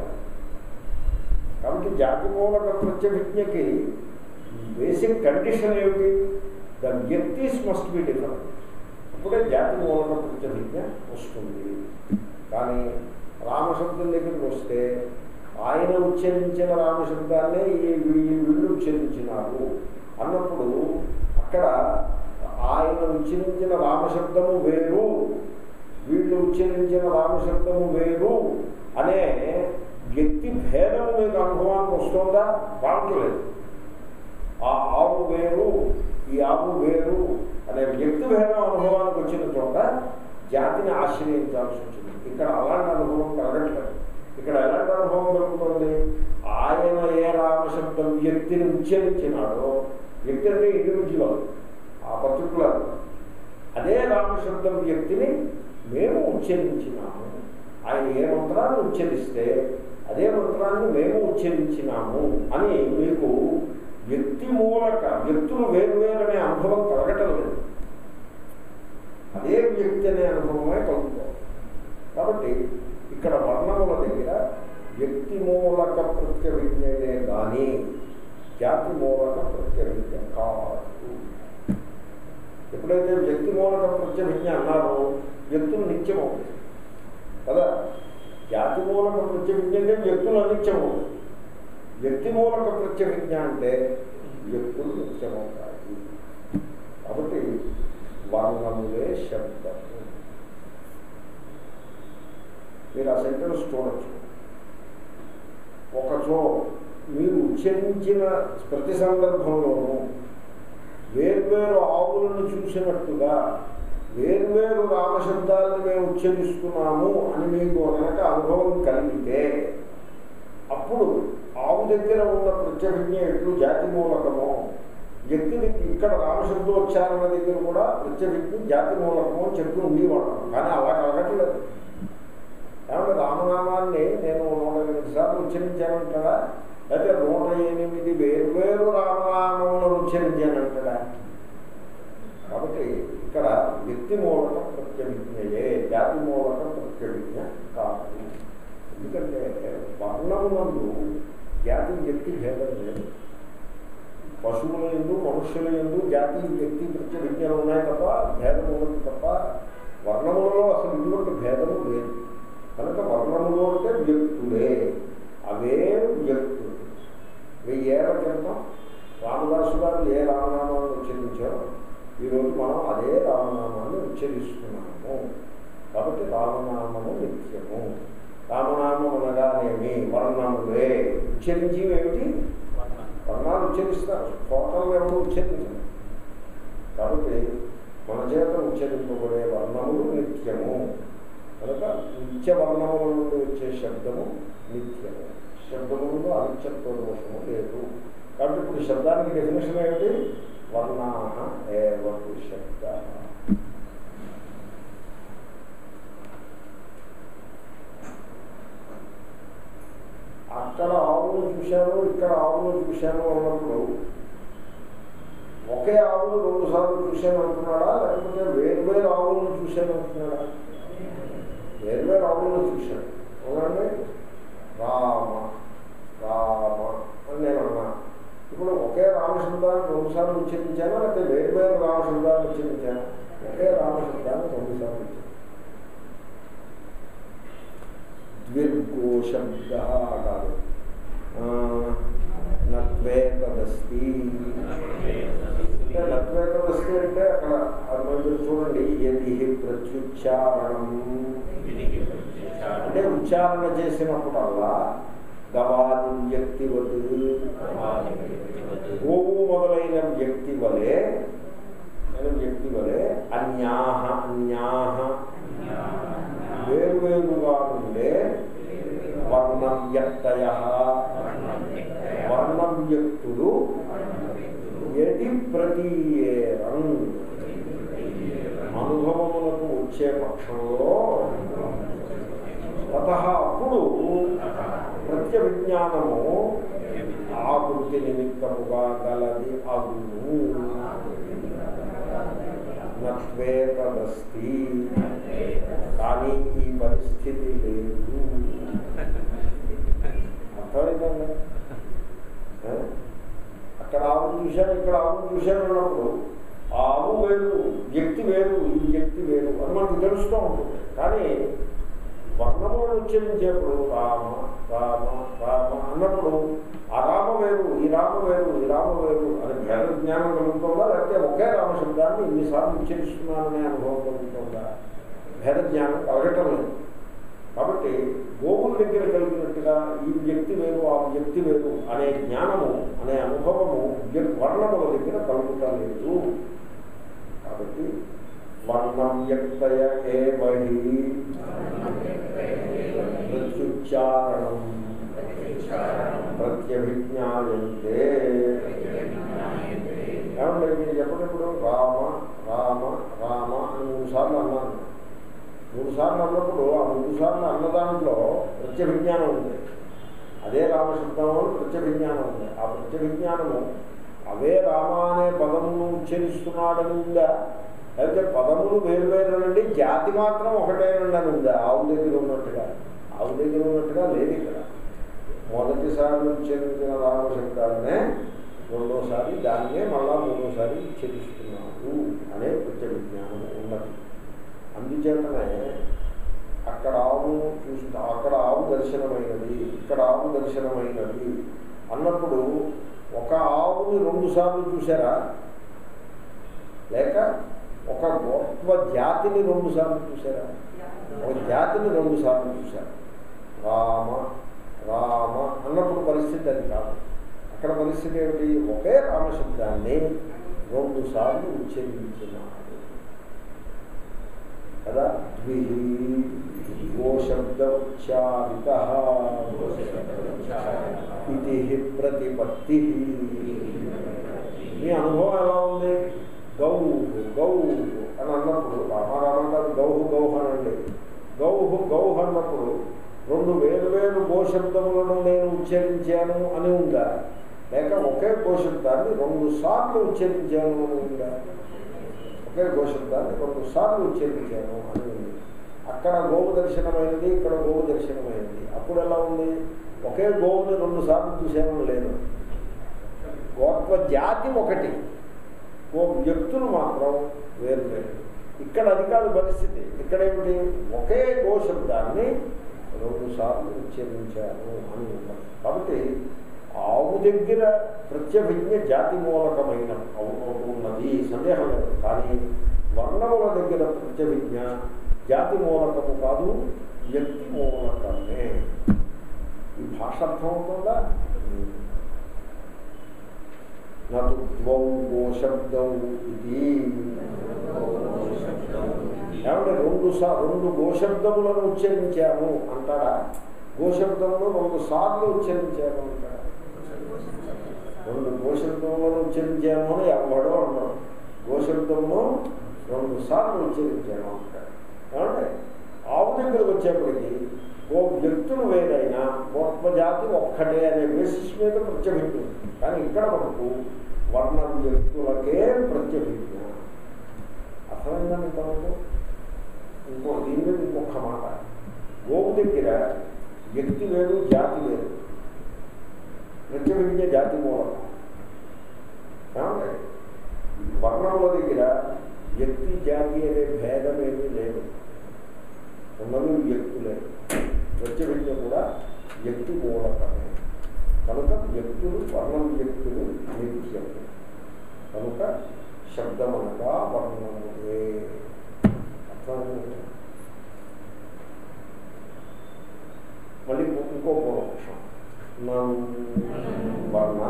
కాబట్టి జాతి మూలక ప్రత్యభిజ్ఞకి బేసిక్ కండిషన్ ఏమిటి ద వ్యక్తిస్ మస్ట్ బి డిఫరెంట్ అప్పుడే జాతి మూలక ప్రత్యభిజ్ఞ వస్తుంది కానీ రామశబ్దం దగ్గరికి వస్తే ఆయన ఉచ్చరించిన రామశబ్దాన్నే ఈ వీళ్ళు ఉచ్చరించినారు అన్నప్పుడు అక్కడ ఆయన ఉచ్చరించిన రామశబ్దము వేరు వీళ్ళు ఉచ్చరించిన రామశబ్దము వేరు అనే వ్యక్తి భేదం మీకు అనుభవానికి వస్తుందా రావట్లేదు ఆ ఆవు వేరు ఈ ఆవు వేరు అనే వ్యక్తి భేదం అనుభవానికి వచ్చిన చోట జాతిని ఆశ్రయించాల్సి వచ్చింది ఇక్కడ అలాంటి అనుభవం కలగట్లేదు ఇక్కడ ఎలాంటి అనుభవం కలుగుతుంది ఆయన ఏ రామశబ్దం వ్యక్తిని ఉచ్చరించినాడో వ్యక్తి అంటే ఇండివిజువల్ ఆ పర్టికులర్ అదే రామశబ్దం వ్యక్తిని మేము ఉచ్చరించినాము ఆయన ఏ మంత్రాన్ని ఉచ్చరిస్తే అదే మంత్రాన్ని మేము ఉచ్చరించినాము అని మీకు వ్యక్తి మూలక వ్యక్తులు వేరువేరనే అనుభవం కలగటం లేదు అదే వ్యక్తి అనే అనుభవమే కలుగుతుంది కాబట్టి ఇక్కడ వర్ణముల దగ్గర వ్యక్తి మూలక ప్రత్యవిజ్ఞయే కానీ జాతి మూలక ప్రత్యవిజ్ఞ కాదు ఎప్పుడైతే వ్యక్తి మూలక ప్రత్యభిజ్ఞ అన్నారో వ్యక్తులు నిత్యం అవుతాయి కదా జాతి మూలక ప్రత్యభిజ్ఞ అంటే వ్యక్తులు అనిత్యం అవుతాయి వ్యక్తి మూలక ప్రత్యభిజ్ఞ అంటే వ్యక్తులు నిత్యం అవుతాయి కాబట్టి వర్ణములే శబ్దము మీరు ఆ సెంటెన్స్ చూడొచ్చు ఒకచో మీరు ఉచ్చరించిన ప్రతి సందర్భంలోనూ వేర్వేరు ఆవులను చూసినట్టుగా వేర్వేరు రామశబ్దాలను మేము ఉచ్చరిస్తున్నాము అని మీకు కనుక అనుభవం కలిగితే అప్పుడు ఆవు దగ్గర ఉన్న ప్రత్యభిజ్ఞ ఎట్లు జాతి మూలకమో వ్యక్తి ఇక్కడ రామశబ్దోచ్చారణ దగ్గర కూడా ప్రత్యభిజ్ఞ జాతి మూలకము అని చెప్పి ఉండేవాడు కానీ అలా కలగట్లేదు ఏమంటే రామనామాన్ని నేను నూట ఎనిమిది సార్లు ఉచ్చరించానంటాడా లేకపోతే నూట ఎనిమిది వేరు వేరు రామనామములను ఉచ్చరించానంటాడా కాబట్టి ఇక్కడ వ్యక్తి మూలక ప్రత్యభిజ్ఞయే జాతి మూలక ప్రత్యభిజ్ఞ కాదు ఎందుకంటే వర్ణమునందు జాతి వ్యక్తి భేదం లేదు పశువుల ఎందు మనుష్యుల ఎందు జాతి వ్యక్తి ప్రత్యభిజ్ఞలు ఉన్నాయి తప్ప భేదం ఉన్నది తప్ప వర్ణములలో అసలు ఇటువంటి భేదము లేదు కనుక వర్ణములు అంటే వ్యక్తులే అవే వ్యక్తులు వెయ్యేళ్ల క్రితం రామదాసు గారు ఏ రామనామాన్ని ఉచ్చరించారో ఈరోజు మనం అదే రామనామాన్ని ఉచ్చరిస్తున్నాము కాబట్టి రామనామము నిత్యము రామనామం అనగానేమి వర్ణములే ఉచ్చరించి ఏమిటి వర్ణాలు ఉచ్చరిస్తారు టోటల్ ఎవరు ఉచ్చరించరు కాబట్టి మన చేత ఉచ్చరింపబడే వర్ణములు నిత్యము కనుక నిత్య వర్ణముల నుండి వచ్చే శబ్దము నిత్యము శబ్దములు అనిత్యత్వ దోషము లేదు కాబట్టి ఇప్పుడు శబ్దానికి డెఫినేషన్ ఏమిటి వర్ణా ఏవతు శబ్ద అక్కడ ఆవును చూశాను ఇక్కడ ఆవును చూశాను అన్నప్పుడు ఒకే ఆవును రెండు సార్లు చూశాను అంటున్నాడా లేకపోతే వేరు వేరు ఆవులను చూశాను అంటున్నాడా వేరు వేరు ఆవులను చూశాను అవునండి రామ రామ అని నేను అన్నా ఇప్పుడు ఒకే రామశబ్దాన్ని రెండు సార్లు ఉచ్చరించానా లేకపోతే వేరు వేరు రామశబ్దాన్ని ఉచ్చరించాను ఒకే రామశబ్దాన్ని రెండు సార్లు ఉచ్చరించాను ద్విర్గో శబ్ద కాదు నత్వేతదస్తి నత్వేతదస్తి అంటే అక్కడ అది మీరు చూడండి యది ప్రత్యుచ్చారణం అంటే ఉచ్చారణ చేసినప్పుడల్లా గవాది వ్యక్తివత్ గోవు మొదలైన వ్యక్తి వలె వ్యక్తి వలె అన్యాహ అన్యాహ వేరువేరుగా ఉండే వర్ణవ్యక్తయ వర్ణవ్యక్తులు ఎది ప్రతీయేరం అనుభవములకు వచ్చే పక్షంలో తత అప్పుడు ప్రత్యవిజ్ఞానము ఆకృతి నిమిత్తముగా గలది అగును నత్వేతదస్తి కానీ ఈ పరిస్థితి లేదు అర్థమైందండి అక్కడ ఆవును చూశాను ఇక్కడ ఆవును చూశాను అన్నప్పుడు ఆ ఆవు వేరు వ్యక్తి వేరు ఈ వ్యక్తి వేరు అని మనకు తెలుస్తూ ఉంటుంది కానీ వర్ణములను ఉచ్చరించేప్పుడు రామ రామ రామ అన్నప్పుడు ఆ రామ వేరు ఈ రామ వేరు ఈ రామ వేరు అని భేద జ్ఞానం కలుగుతుందా లేకపోతే ఒకే రామశబ్దాన్ని ఇన్నిసార్లు ఉచ్చరిస్తున్నాననే అనుభవం కలుగుతుందా భేద జ్ఞానం కలగటం లేదు కాబట్టి గోవుల దగ్గర కలిగినట్టుగా ఈ వ్యక్తి వేరు ఆ వ్యక్తి వేరు అనే జ్ఞానము అనే అనుభవము వర్ణముల దగ్గర కలుగుతా లేదు కాబట్టి వర్ణం వ్యక్తయ ఏవహి ప్రత్యుచ్చారణం ప్రత్యభిజ్ఞాయంతే ఏమంటే మీరు చెప్పినప్పుడు రామ రామ రామ అని మూడు సార్లు అన్నాను మూడు సార్లు అన్నప్పుడు ఆ మూడు సార్లు అన్నదాంట్లో ప్రత్యభిజ్ఞానం ఉంది అదే రామశబ్దము ప్రత్యభిజ్ఞానం ఉంది ఆ ప్రత్యభిజ్ఞానము అవే రామ అనే పదమును ఉచ్చరిస్తున్నాడని ఉందా లేకపోతే పదములు వేరు వేరు నుండి జాతి మాత్రం ఒకటేనండి అని ఉందా ఆవు దగ్గర ఉన్నట్టుగా ఆవు దగ్గర ఉన్నట్టుగా లేదు ఇక్కడ మొదటిసారి ఉచ్చరించిన రామశబ్దాన్నే రెండోసారి దాన్నే మళ్ళా మూడోసారి ఉచ్చరిస్తున్నాడు అనే ప్రత్యభిజ్ఞానం ఉన్నది అందుచేతనే అక్కడ ఆవు చూసి అక్కడ ఆవు దర్శనమైనది ఇక్కడ ఆవు దర్శనమైనది అన్నప్పుడు ఒక ఆవుని రెండు సార్లు చూసారా లేక ఒక గొప్ప జాతిని రెండు సార్లు చూసారా ఒక జాతిని రెండు సార్లు చూశారు రామ రామ అన్నప్పుడు పరిస్థితి అది కాదు అక్కడ పరిస్థితి ఏమిటి ఒకే రామశబ్దాన్ని రెండు సార్లు ఉచ్చరించినాడు కదా ద్వి గోశబ్ద ఉచ్చారిత ఇది ప్రతిపత్తి మీ అనుభవం ఎలా ఉంది గౌహు గౌహు అని అన్నప్పుడు రామారామం కాదు గౌహు గౌహు అనండి గౌహు గౌహు అన్నప్పుడు రెండు వేరు వేరు గోశబ్దములను నేను ఉచ్చరించాను అని ఉందా లేక ఒకే గోశబ్దాన్ని రెండు సార్లు ఉచ్చరించాను అని ఉందా ఒకే గోశబ్దాన్ని రెండు సార్లు ఉచ్చరించాను అని ఉంది అక్కడ గోవు దర్శనమైనది ఇక్కడ గోవు దర్శనమైనది అప్పుడు ఎలా ఉంది ఒకే గోవుని రెండు సార్లు చూసాను లేదు గోత్వ జాతి ఒకటి ఓ వ్యక్తులు మాత్రం వేరు వేరు ఇక్కడ అది కాదు పరిస్థితి ఇక్కడ ఏమిటి ఒకే గోశబ్దాన్ని రెండు సార్లు ఉచ్చరించాను అని ఉన్నది కాబట్టి ఆవు దగ్గర ప్రత్యభిజ్ఞ జాతి మూలకమైన ఉన్నది సందేహం లేదు కానీ వర్ణముల దగ్గర ప్రత్యభిజ్ఞ జాతి మూలకము కాదు వ్యక్తి మూలకమే ఈ భాష అర్థం అవుతుందా నటు ద్వౌ గోశబ్దౌ ఇది ఏమంటే రెండు సా రెండు గోశబ్దములను ఉచ్చరించాము అంటాడా గోశబ్దములు రెండు సార్లు ఉచ్చరించాము అంటాడా రెండు గోశబ్దములను ఉచ్చరించాము అని ఎవడో అన్నాడు గోశబ్దమును రెండు సార్లు ఉచ్చరించాము అంటాడు ఏమంటే ఆవు దగ్గరకు వచ్చేప్పటికి ఓ వ్యక్తులు వేరైనా గోత్వజాతి ఒక్కటే అనే బేసిస్ మీద ప్రత్యభిజ్ఞ కానీ ఇక్కడ మనకు వర్ణ వ్యక్తులకే ప్రత్యభిజ్ఞ అర్థమైందండి తమకు ఇంకో దీని మీద ఇంకొక మాట గోవు దగ్గర వ్యక్తి వేరు జాతి వేరు ప్రత్యభిజ్ఞ జాతి మూలకం ఏమంటే వర్ణముల దగ్గర వ్యక్తి జాతి అనే భేదం ఏమీ లేదు ఉన్నది వ్యక్తులే ప్రత్యభిజ్ఞ కూడా వ్యక్తి మూలకమే కనుక వ్యక్తులు వర్ణం వ్యక్తులు నిత్యం కనుక శబ్దమనగా వర్ణములే అర్థమైంది మళ్ళీ ఇంకో పూర్వపక్షం వర్ణా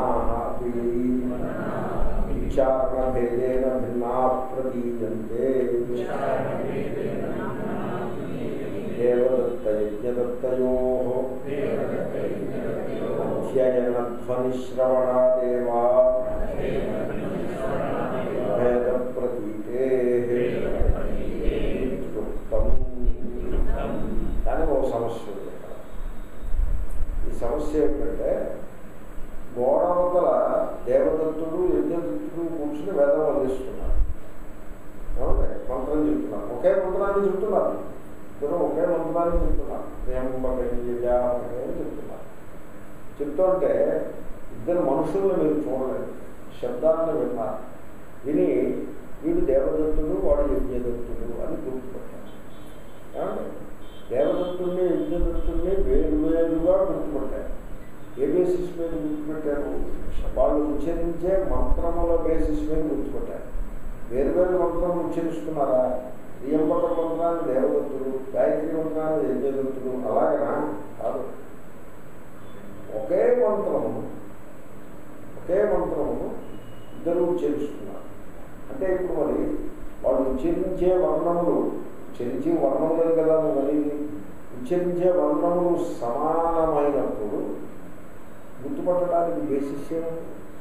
ఉచ్చారణభేదేన భిన్నా ప్రతీయంతే దేవదత్తయజ్ఞదత్తయో అధ్యయనధ్వనిశ్రవణాదేవా భేద ప్రతీతే కానీ ఓ సమస్య ఉంది ఇక్కడ. ఈ సమస్య ఏంటంటే గోడవతల దేవదత్తుడు యజ్ఞదత్తుడు కూర్చుని వేదం అందిస్తున్నారు ఏమంటే మంత్రం చెప్తున్నారు ఒకే మంత్రాన్ని చెప్తున్నారు ఇద్దరు ఒకే మంత్రాన్ని చెప్తున్నారు ప్రేమపకయ్యజామని చెప్తున్నారు చెప్తుంటే ఇద్దరు మనుషులను మీరు చూడలేదు శబ్దాలను విన్నారు విని వీడు దేవదత్తుడు వాడు యజ్ఞదత్తుడు అని గుర్తుపట్టారు ఏమంటే దేవదత్తుడిని యజ్ఞదత్తుడిని వేరు వేరుగా గుర్తుపట్టారు ఏ బేసిస్ మీద గుర్తుపెట్టారు వాళ్ళు ఉచ్చరించే మంత్రముల బేసిస్ మీద గుర్తుపెట్టారు వేరు వేరు మంత్రములు ఉచ్చరిస్తున్నారా రియంపక మంత్రాన్ని దేవదత్తుడు గాయత్రి మంత్రాన్ని యజ్ఞదత్తుడు అలాగనా కాదు ఒకే మంత్రమును ఒకే మంత్రమును ఇద్దరు ఉచ్చరిస్తున్నారు అంటే ఇప్పుడు మరి వాళ్ళు ఉచ్చరించే వర్ణములు ఉచ్చరించే వర్ణములు కదా మరి ఉచ్చరించే వర్ణములు సమానమైనప్పుడు గుర్తుపట్టడానికి బేసిస్ ఏముంది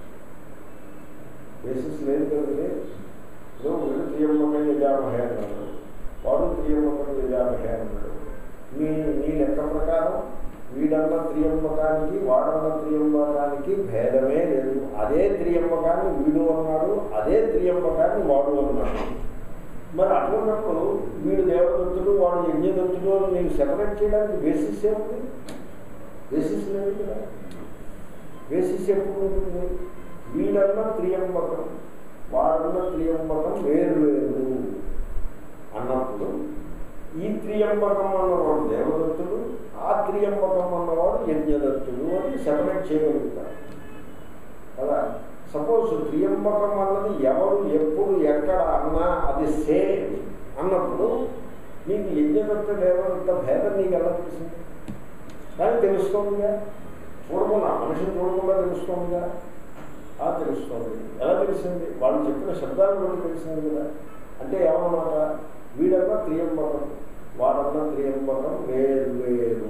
బేసిస్ లేదు కదండి ఇప్పుడు వీడు త్రియమ్మకం యజామహే అన్నాడు వాడు త్రియమ్మకం యజామహే అన్నాడు మీ నీ లెక్క ప్రకారం వీడన్న త్రియంబకానికి వాడన్న త్రియంబకానికి భేదమే లేదు అదే త్రియంబకాన్ని వీడు అన్నాడు అదే త్రియంబకాన్ని వాడు అన్నాడు మరి అటువంటిప్పుడు వీడు దేవదత్తుడు వాడు యజ్ఞదత్తుడు అని నేను సెపరేట్ చేయడానికి బేసిస్ ఏముంది బేసిస్ లేదు కదా బేసిస్ ఎప్పుడు ఉంటుంది వీడన్న త్రియంబకం వాడన్న త్రియంబకం వేరు వేరు అన్నప్పుడు ఈ త్రియంబకం అన్నవాడు దేవదత్తుడు ఆ త్రియంబకం అన్నవాడు యజ్ఞదత్తుడు అని సెపరేట్ చేయగలుగుతారు కదా సపోజ్ త్రియంబకం అన్నది ఎవరు ఎప్పుడు ఎక్కడ అన్నా అది సేమ్ అన్నప్పుడు నీకు యజ్ఞదత్త దేవదత్త భేదం నీకు ఎలా తెలిసింది కానీ తెలుస్తోందిగా చూడకుండా మనిషిని చూడకుండా తెలుస్తోందిగా ఆ తెలుస్తోంది ఎలా తెలిసింది వాళ్ళు చెప్పిన శబ్దాలను బట్టి తెలిసింది కదా అంటే ఏమన్నమాట వీడన్నా త్రియంబకం వాడన్న త్రియంబకం వేరు వేరు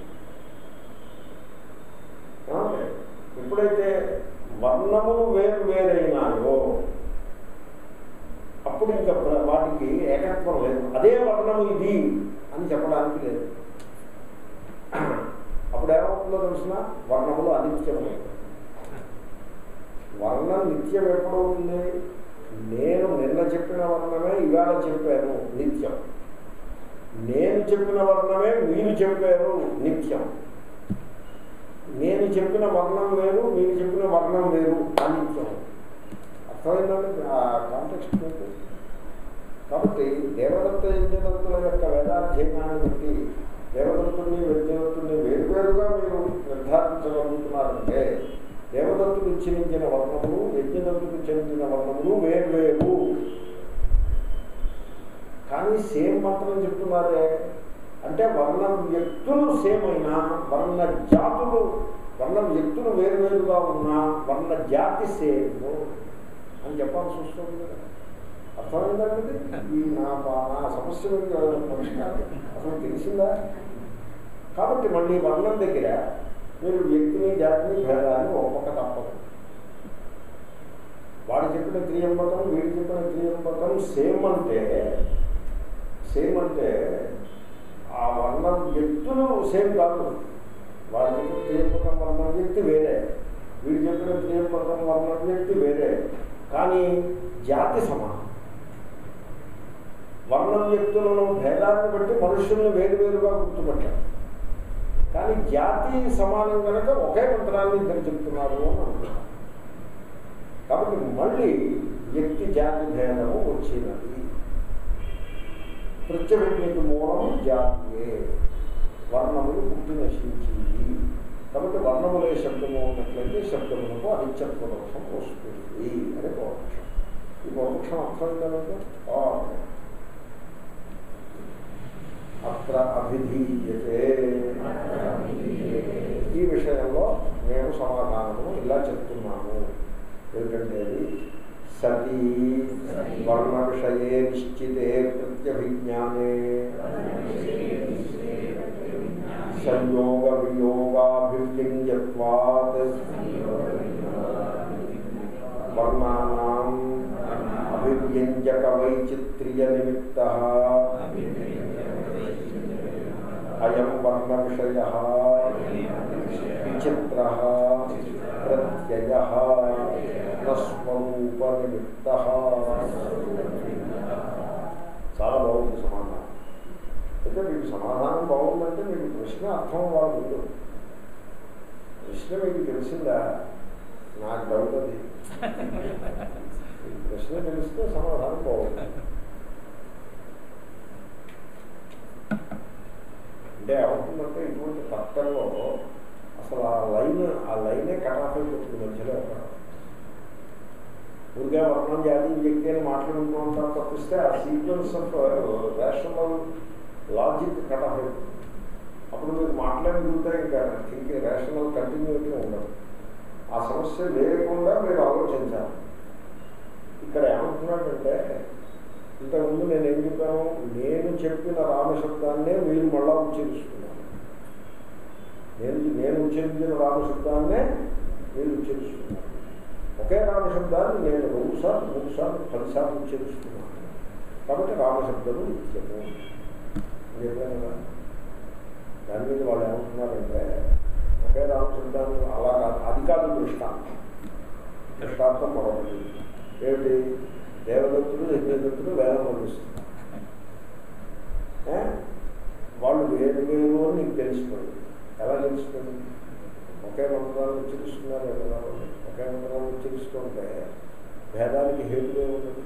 ఏమండి? ఎప్పుడైతే వర్ణములు వేరు వేరైనాయో అప్పుడు ఇంకా ప్ర- వాటికి ఏకత్వం లేదు అదే వర్ణము ఇది అని చెప్పడానికి లేదు అప్పుడు ఏమవుతుందో తెలిసిన వర్ణములు అనిత్యమే వర్ణం నిత్యం ఎప్పుడవుతుంది నేను నిన్న చెప్పిన వర్ణమే ఇవాళ చెప్పాను నిత్యం నేను చెప్పిన వర్ణమే మీరు చెప్పారు నిత్యం నేను చెప్పిన వర్ణం వేరు మీరు చెప్పిన వర్ణం వేరు అనిత్యం అర్థమైందండి ఆ కాంటెక్స్ట్ మీకు కాబట్టి దేవదత్త యజ్ఞదత్తుల యొక్క వేదాధ్యయనాన్ని బట్టి దేవదత్తుల్ని యజ్ఞదత్తుల్ని వేరువేరుగా మీరు నిర్ధారించగలుగుతున్నారంటే దేవదత్తులు ఉచ్చరించిన వర్ణములు యజ్ఞదత్తులు ఉచ్చరించిన వర్ణములు వేరువేరు కానీ సేమ్ మంత్రం చెప్తున్నారే అంటే వర్ణ వ్యక్తులు సేమ్ అయినా వర్ణ జాతులు వర్ణ వ్యక్తులు వేరువేరుగా ఉన్నా వర్ణ జాతి సేమ్ అని చెప్పాల్సి వస్తుంది కదా అర్థమైందండి ఈ నా పా- నా సమస్య మీకు పరిష్కారం అసలు తెలిసిందా కాబట్టి మళ్ళీ వర్ణం దగ్గర మీరు వ్యక్తిని జాతిని భేదాన్ని ఒక్కొక్క తప్పదు వాడు చెప్పిన త్రియంబకం వీడు చెప్పిన త్రియంబకం సేమ్ అంటే సేమ్ అంటే ఆ వర్ణం వ్యక్తులు సేమ్ కాదు వాడు చెప్పిన త్రియంబకం వర్ణం వ్యక్తి వేరే వీడు చెప్పిన త్రియంబకం వర్ణం వ్యక్తి వేరే కానీ జాతి సమానం వర్ణ వ్యక్తులను భేదాన్ని బట్టి మనుషుల్ని వేరువేరుగా గుర్తుపట్టారు కానీ జాతి సమానం కనుక ఒకే మంత్రాన్ని ఇద్దరు చెప్తున్నారు అని అనుకుంటారు కాబట్టి మళ్ళీ వ్యక్తి జాతి భేదము వచ్చినది ప్రత్యభిజ్ఞకు మూలం జాతియే వర్ణములు పుట్టి నశించింది కాబట్టి వర్ణములే శబ్దము ఉన్నట్లయితే శబ్దములకు అనిత్యత్వ దోషం వస్తుంది అని పూర్వపక్షం ఈ పూర్వపక్షం అర్థమైందంటే అత్ర అభిధీయతే ఈ విషయంలో మేము సమాధానము ఇలా చెప్తున్నాము ఏమిటంటే అది సతీ వర్ణ విషయే నిశ్చితే ప్రత్యభిజ్ఞానే సంయోగ వియోగాభివ్యంజత్వాత్ వర్ణానాం అభివ్యంజక వైచిత్ర్య నిమిత్త అయం వర్ణ విషయ విచిత్ర ప్రత్యయ స్వరూప నిమిత్త చాలా బాగుంది సమాధానం అయితే మీకు సమాధానం బాగుందంటే మీకు ప్రశ్న అర్థం వాళ్ళు ముందు ప్రశ్న మీకు తెలిసిందా నాకు డౌట్ అది మీకు ప్రశ్న తెలిస్తే సమాధానం బాగుంది అంటే ఏమవుతుందంటే ఇటువంటి తర్కంలో అసలు ఆ లైన్ ఆ లైనే కట్ ఆఫ్ అయిపోతుంది మధ్యలో ఎక్కడ ఊరికే వర్ణం జాతి వ్యక్తి అని మాట్లాడుతూ ఉంటారు తప్పిస్తే ఆ sequence of rational logic cut off అయిపోతుంది అప్పుడు మీరు మాట్లాడుతుంటే ఇంకా థింకింగ్ రేషనల్ కంటిన్యూటీ ఉండదు ఆ సమస్య లేకుండా మీరు ఆలోచించాలి ఇక్కడ ఏమంటున్నాడంటే ఇంతకుముందు నేను ఏం చెప్పాను నేను చెప్పిన రామశబ్దాన్నే మీరు మళ్ళా ఉచ్చరిస్తున్నారు నేను నేను ఉచ్చరించిన రామశబ్దాన్నే మీరు ఉచ్చరిస్తున్నారు ఒకే రామశబ్దాన్ని నేను రెండు సార్లు మూడు సార్లు పదిసార్లు ఉచ్చరిస్తున్నాను కాబట్టి రామశబ్దము నిత్యము అని చెప్పాను కదా దాని మీద వాళ్ళు ఏమంటున్నారంటే ఒకే రామశబ్దాన్ని అలా కాదు అది కాదు దృష్టాంతం దృష్టాంతం మరొకటి ఏమిటి దేవదత్తులు యజ్ఞదత్తులు వేదం పండిస్తున్నారు ఏ? వాళ్ళు వేరు వేరు అని నీకు తెలిసిపోయింది ఎలా తెలిసిపోయింది ఒకే మంత్రాలు ఉచ్చరిస్తున్నారు కదా ఒకే మంత్రాలు ఉచ్చరిస్తుంటే భేదానికి హేతువే ఉన్నది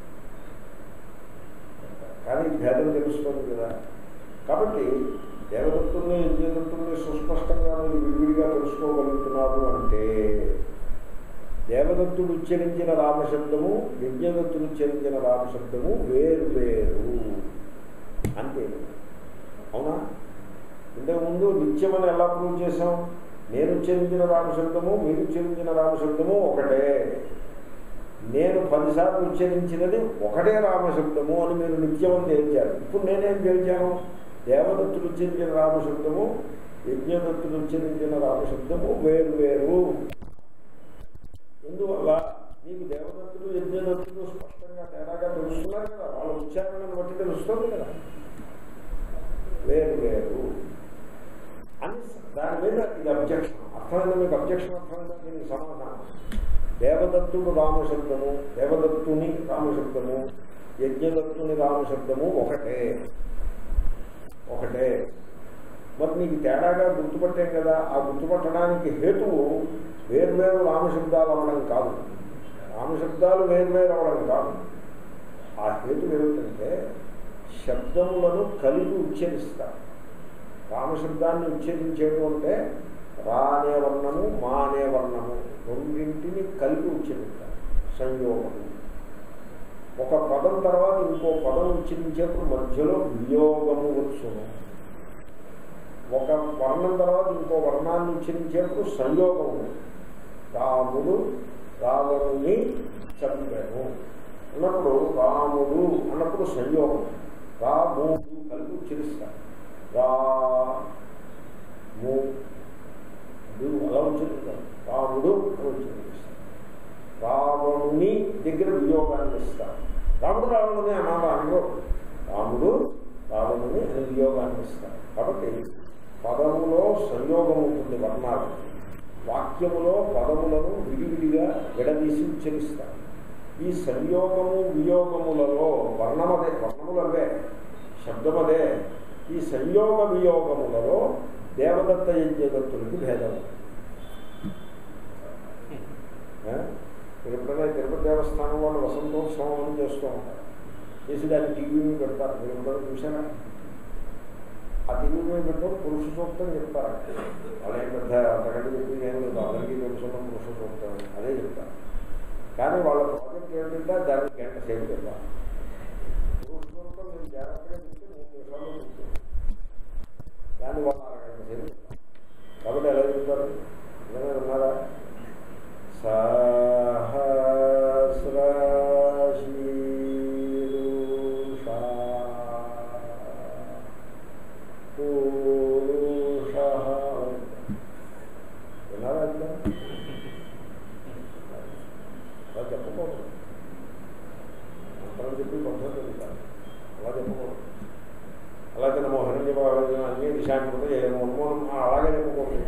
కానీ భేదం తెలుస్తుంది కదా కాబట్టి దేవదత్తుల్ని యజ్ఞదత్తుల్ని సుస్పష్టంగా మీరు విడివిడిగా తెలుసుకోగలుగుతున్నారు అంటే దేవదత్తుడు ఉచ్చరించిన రామశబ్దము యజ్ఞదత్తుడు ఉచ్చరించిన రామశబ్దము వేరు వేరు అంతే అవునా ఇంతకుముందు నిత్యమని ఎలా ప్రూవ్ చేసాం నేను ఉచ్చరించిన రామశబ్దము మీరు ఉచ్చరించిన రామశబ్దము ఒకటే నేను పదిసార్లు ఉచ్చరించినది ఒకటే రామశబ్దము అని మీరు నిత్యం అని తేల్చారు ఇప్పుడు నేనేం తేల్చాను దేవదత్తులు ఉచ్చరించిన రామశబ్దము యజ్ఞదత్తులు ఉచ్చరించిన రామశబ్దము వేరు వేరు ఎందువల్ల మీకు దేవదత్తులు యజ్ఞదత్తులు స్పష్టంగా తేడాగా తెలుస్తున్నారు కదా వాళ్ళ ఉచ్చారణను బట్టి తెలుస్తుంది కదా వేరు వేరు అని దాని మీద ఇది అబ్జెక్షన్ అర్థమైందా మీకు అబ్జెక్షన్ అర్థమైందా దీనికి సమాధానం దేవదత్తుడు రామశబ్దము దేవదత్తుని రామశబ్దము యజ్ఞదత్తుని రామశబ్దము ఒకటే ఒకటే మరి నీకు తేడాగా గుర్తుపట్టాం కదా ఆ గుర్తుపట్టడానికి హేతువు వేర్వేరు రామశబ్దాలు అవ్వడం కాదు రామశబ్దాలు వేర్వేరు అవ్వడం కాదు ఆ హేతు ఏమిటంటే శబ్దములను కలిపి ఉచ్చరిస్తారు రామశబ్దాన్ని ఉచ్చరించేటు అంటే రా అనే వర్ణము మా అనే వర్ణము రెండింటిని కలిపి ఉచ్చరిస్తారు సంయోగము ఒక పదం తర్వాత ఇంకో పదం ఉచ్చరించేప్పుడు మధ్యలో వియోగము వచ్చును ఒక వర్ణం తర్వాత ఇంకో వర్ణాన్ని ఉచ్చరించేప్పుడు సంయోగము రాముడు రావణుని చంపాను అన్నప్పుడు రాముడు అన్నప్పుడు సంయోగం రాముడు కలిపి ఉచ్చరిస్తారు రా ము డు అలా ఉచ్చరిస్తారు రాముడు అని ఉచ్చరిస్తారు రావణుని దగ్గర వియోగాన్ని ఇస్తారు రాముడు రావణుని అనాలి అనరు రాముడు రావణుని అని వియోగాన్ని ఇస్తారు కాబట్టి పదములో సంయోగం ఉంటుంది వర్ణాలు వాక్యములో పదములను విడివిడిగా విడదీసి ఉచ్చరిస్తారు ఈ సంయోగము వియోగములలో వర్ణమదే వర్ణములవే శబ్దమదే ఈ సంయోగ వియోగములలో దేవదత్త యజ్ఞదత్తులకి భేదం ఏ? మీరు ఎప్పుడైనా తిరుపతి దేవస్థానం వాళ్ళు వసంతోత్సవం అని చేస్తూ ఉంటారు చేసి దాన్ని టీవీ మీద పెడతారు మీరు ఎప్పుడైనా చూసారా ఆ టీవీ మీద పెట్టుకొని పురుష సూక్తం చెప్తారు వాళ్ళే పెద్ద అంతకంటే చెప్పి నేను లేదు అందరికీ తెలుసున్న పురుష సూక్తం అదే చెప్తారు కానీ వాళ్ళ ప్రాజెక్ట్ ఏంటంటే దానికి గంట సేపు చెప్పాలి పురుష సూక్తం నేను జాగ్రత్తగా చెప్తే మూడు నిమిషాల్లో చెప్తాను దాన్ని వాళ్ళు అరగంట సేపు చెప్తారు కాబట్టి ఎలా చెప్తారు ఏమైనా ఉన్నారా సహస్రశీరుషా పురుషః విన్నారా ఇంకా? అలా చెప్పకూడదు మంత్రం చెప్పి పద్ధతి చెప్తారు అలా చెప్పకూడదు అలాగే నమో హిరణ్య అన్ని దిశాంతి మన్మోహం అలాగే చెప్పకూడదు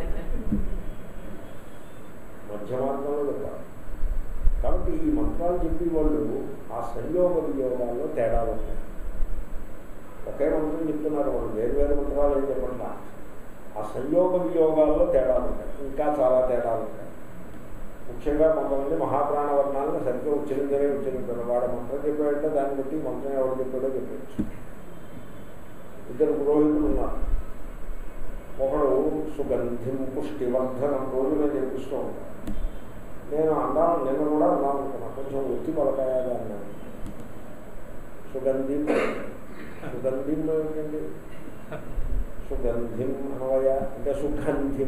మధ్య మార్గంలో చెప్పాలి కాబట్టి ఈ మంత్రాలు చెప్పి వాళ్ళు ఆ సంయోగ వియోగాల్లో తేడాలు ఉంటాయి ఒకే మంత్రం చెప్తున్నారు వాళ్ళు వేరు వేరు మంత్రాలు ఏం చెప్పకుండా ఆ సంయోగ వియోగాల్లో తేడాలు ఉంటాయి ఇంకా చాలా తేడాలు ఉంటాయి ముఖ్యంగా కొంతమంది మహాప్రాణ వర్ణాలను సరిగ్గా ఉచ్చరించలే ఉచ్చరించారు వాడు మంత్రం చెప్పాడంటే దాన్ని బట్టి మంత్రం ఎవరు చెప్పాడో చెప్పచ్చు ఇద్దరు పురోహితులు ఉన్నారు ఒకడు సుగంధిం పుష్టివర్ధనం రోజు నేను చెప్పిస్తూ ఉంటాను నేను అన్నాను నిన్న కూడా అన్నాను అనుకున్నాను కొంచెం ఒత్తి పలకాయాగా అన్నాను సుగంధిం సుగంధిం ఏమిటండి సుగంధిం అనవయ అంటే సుగంధిం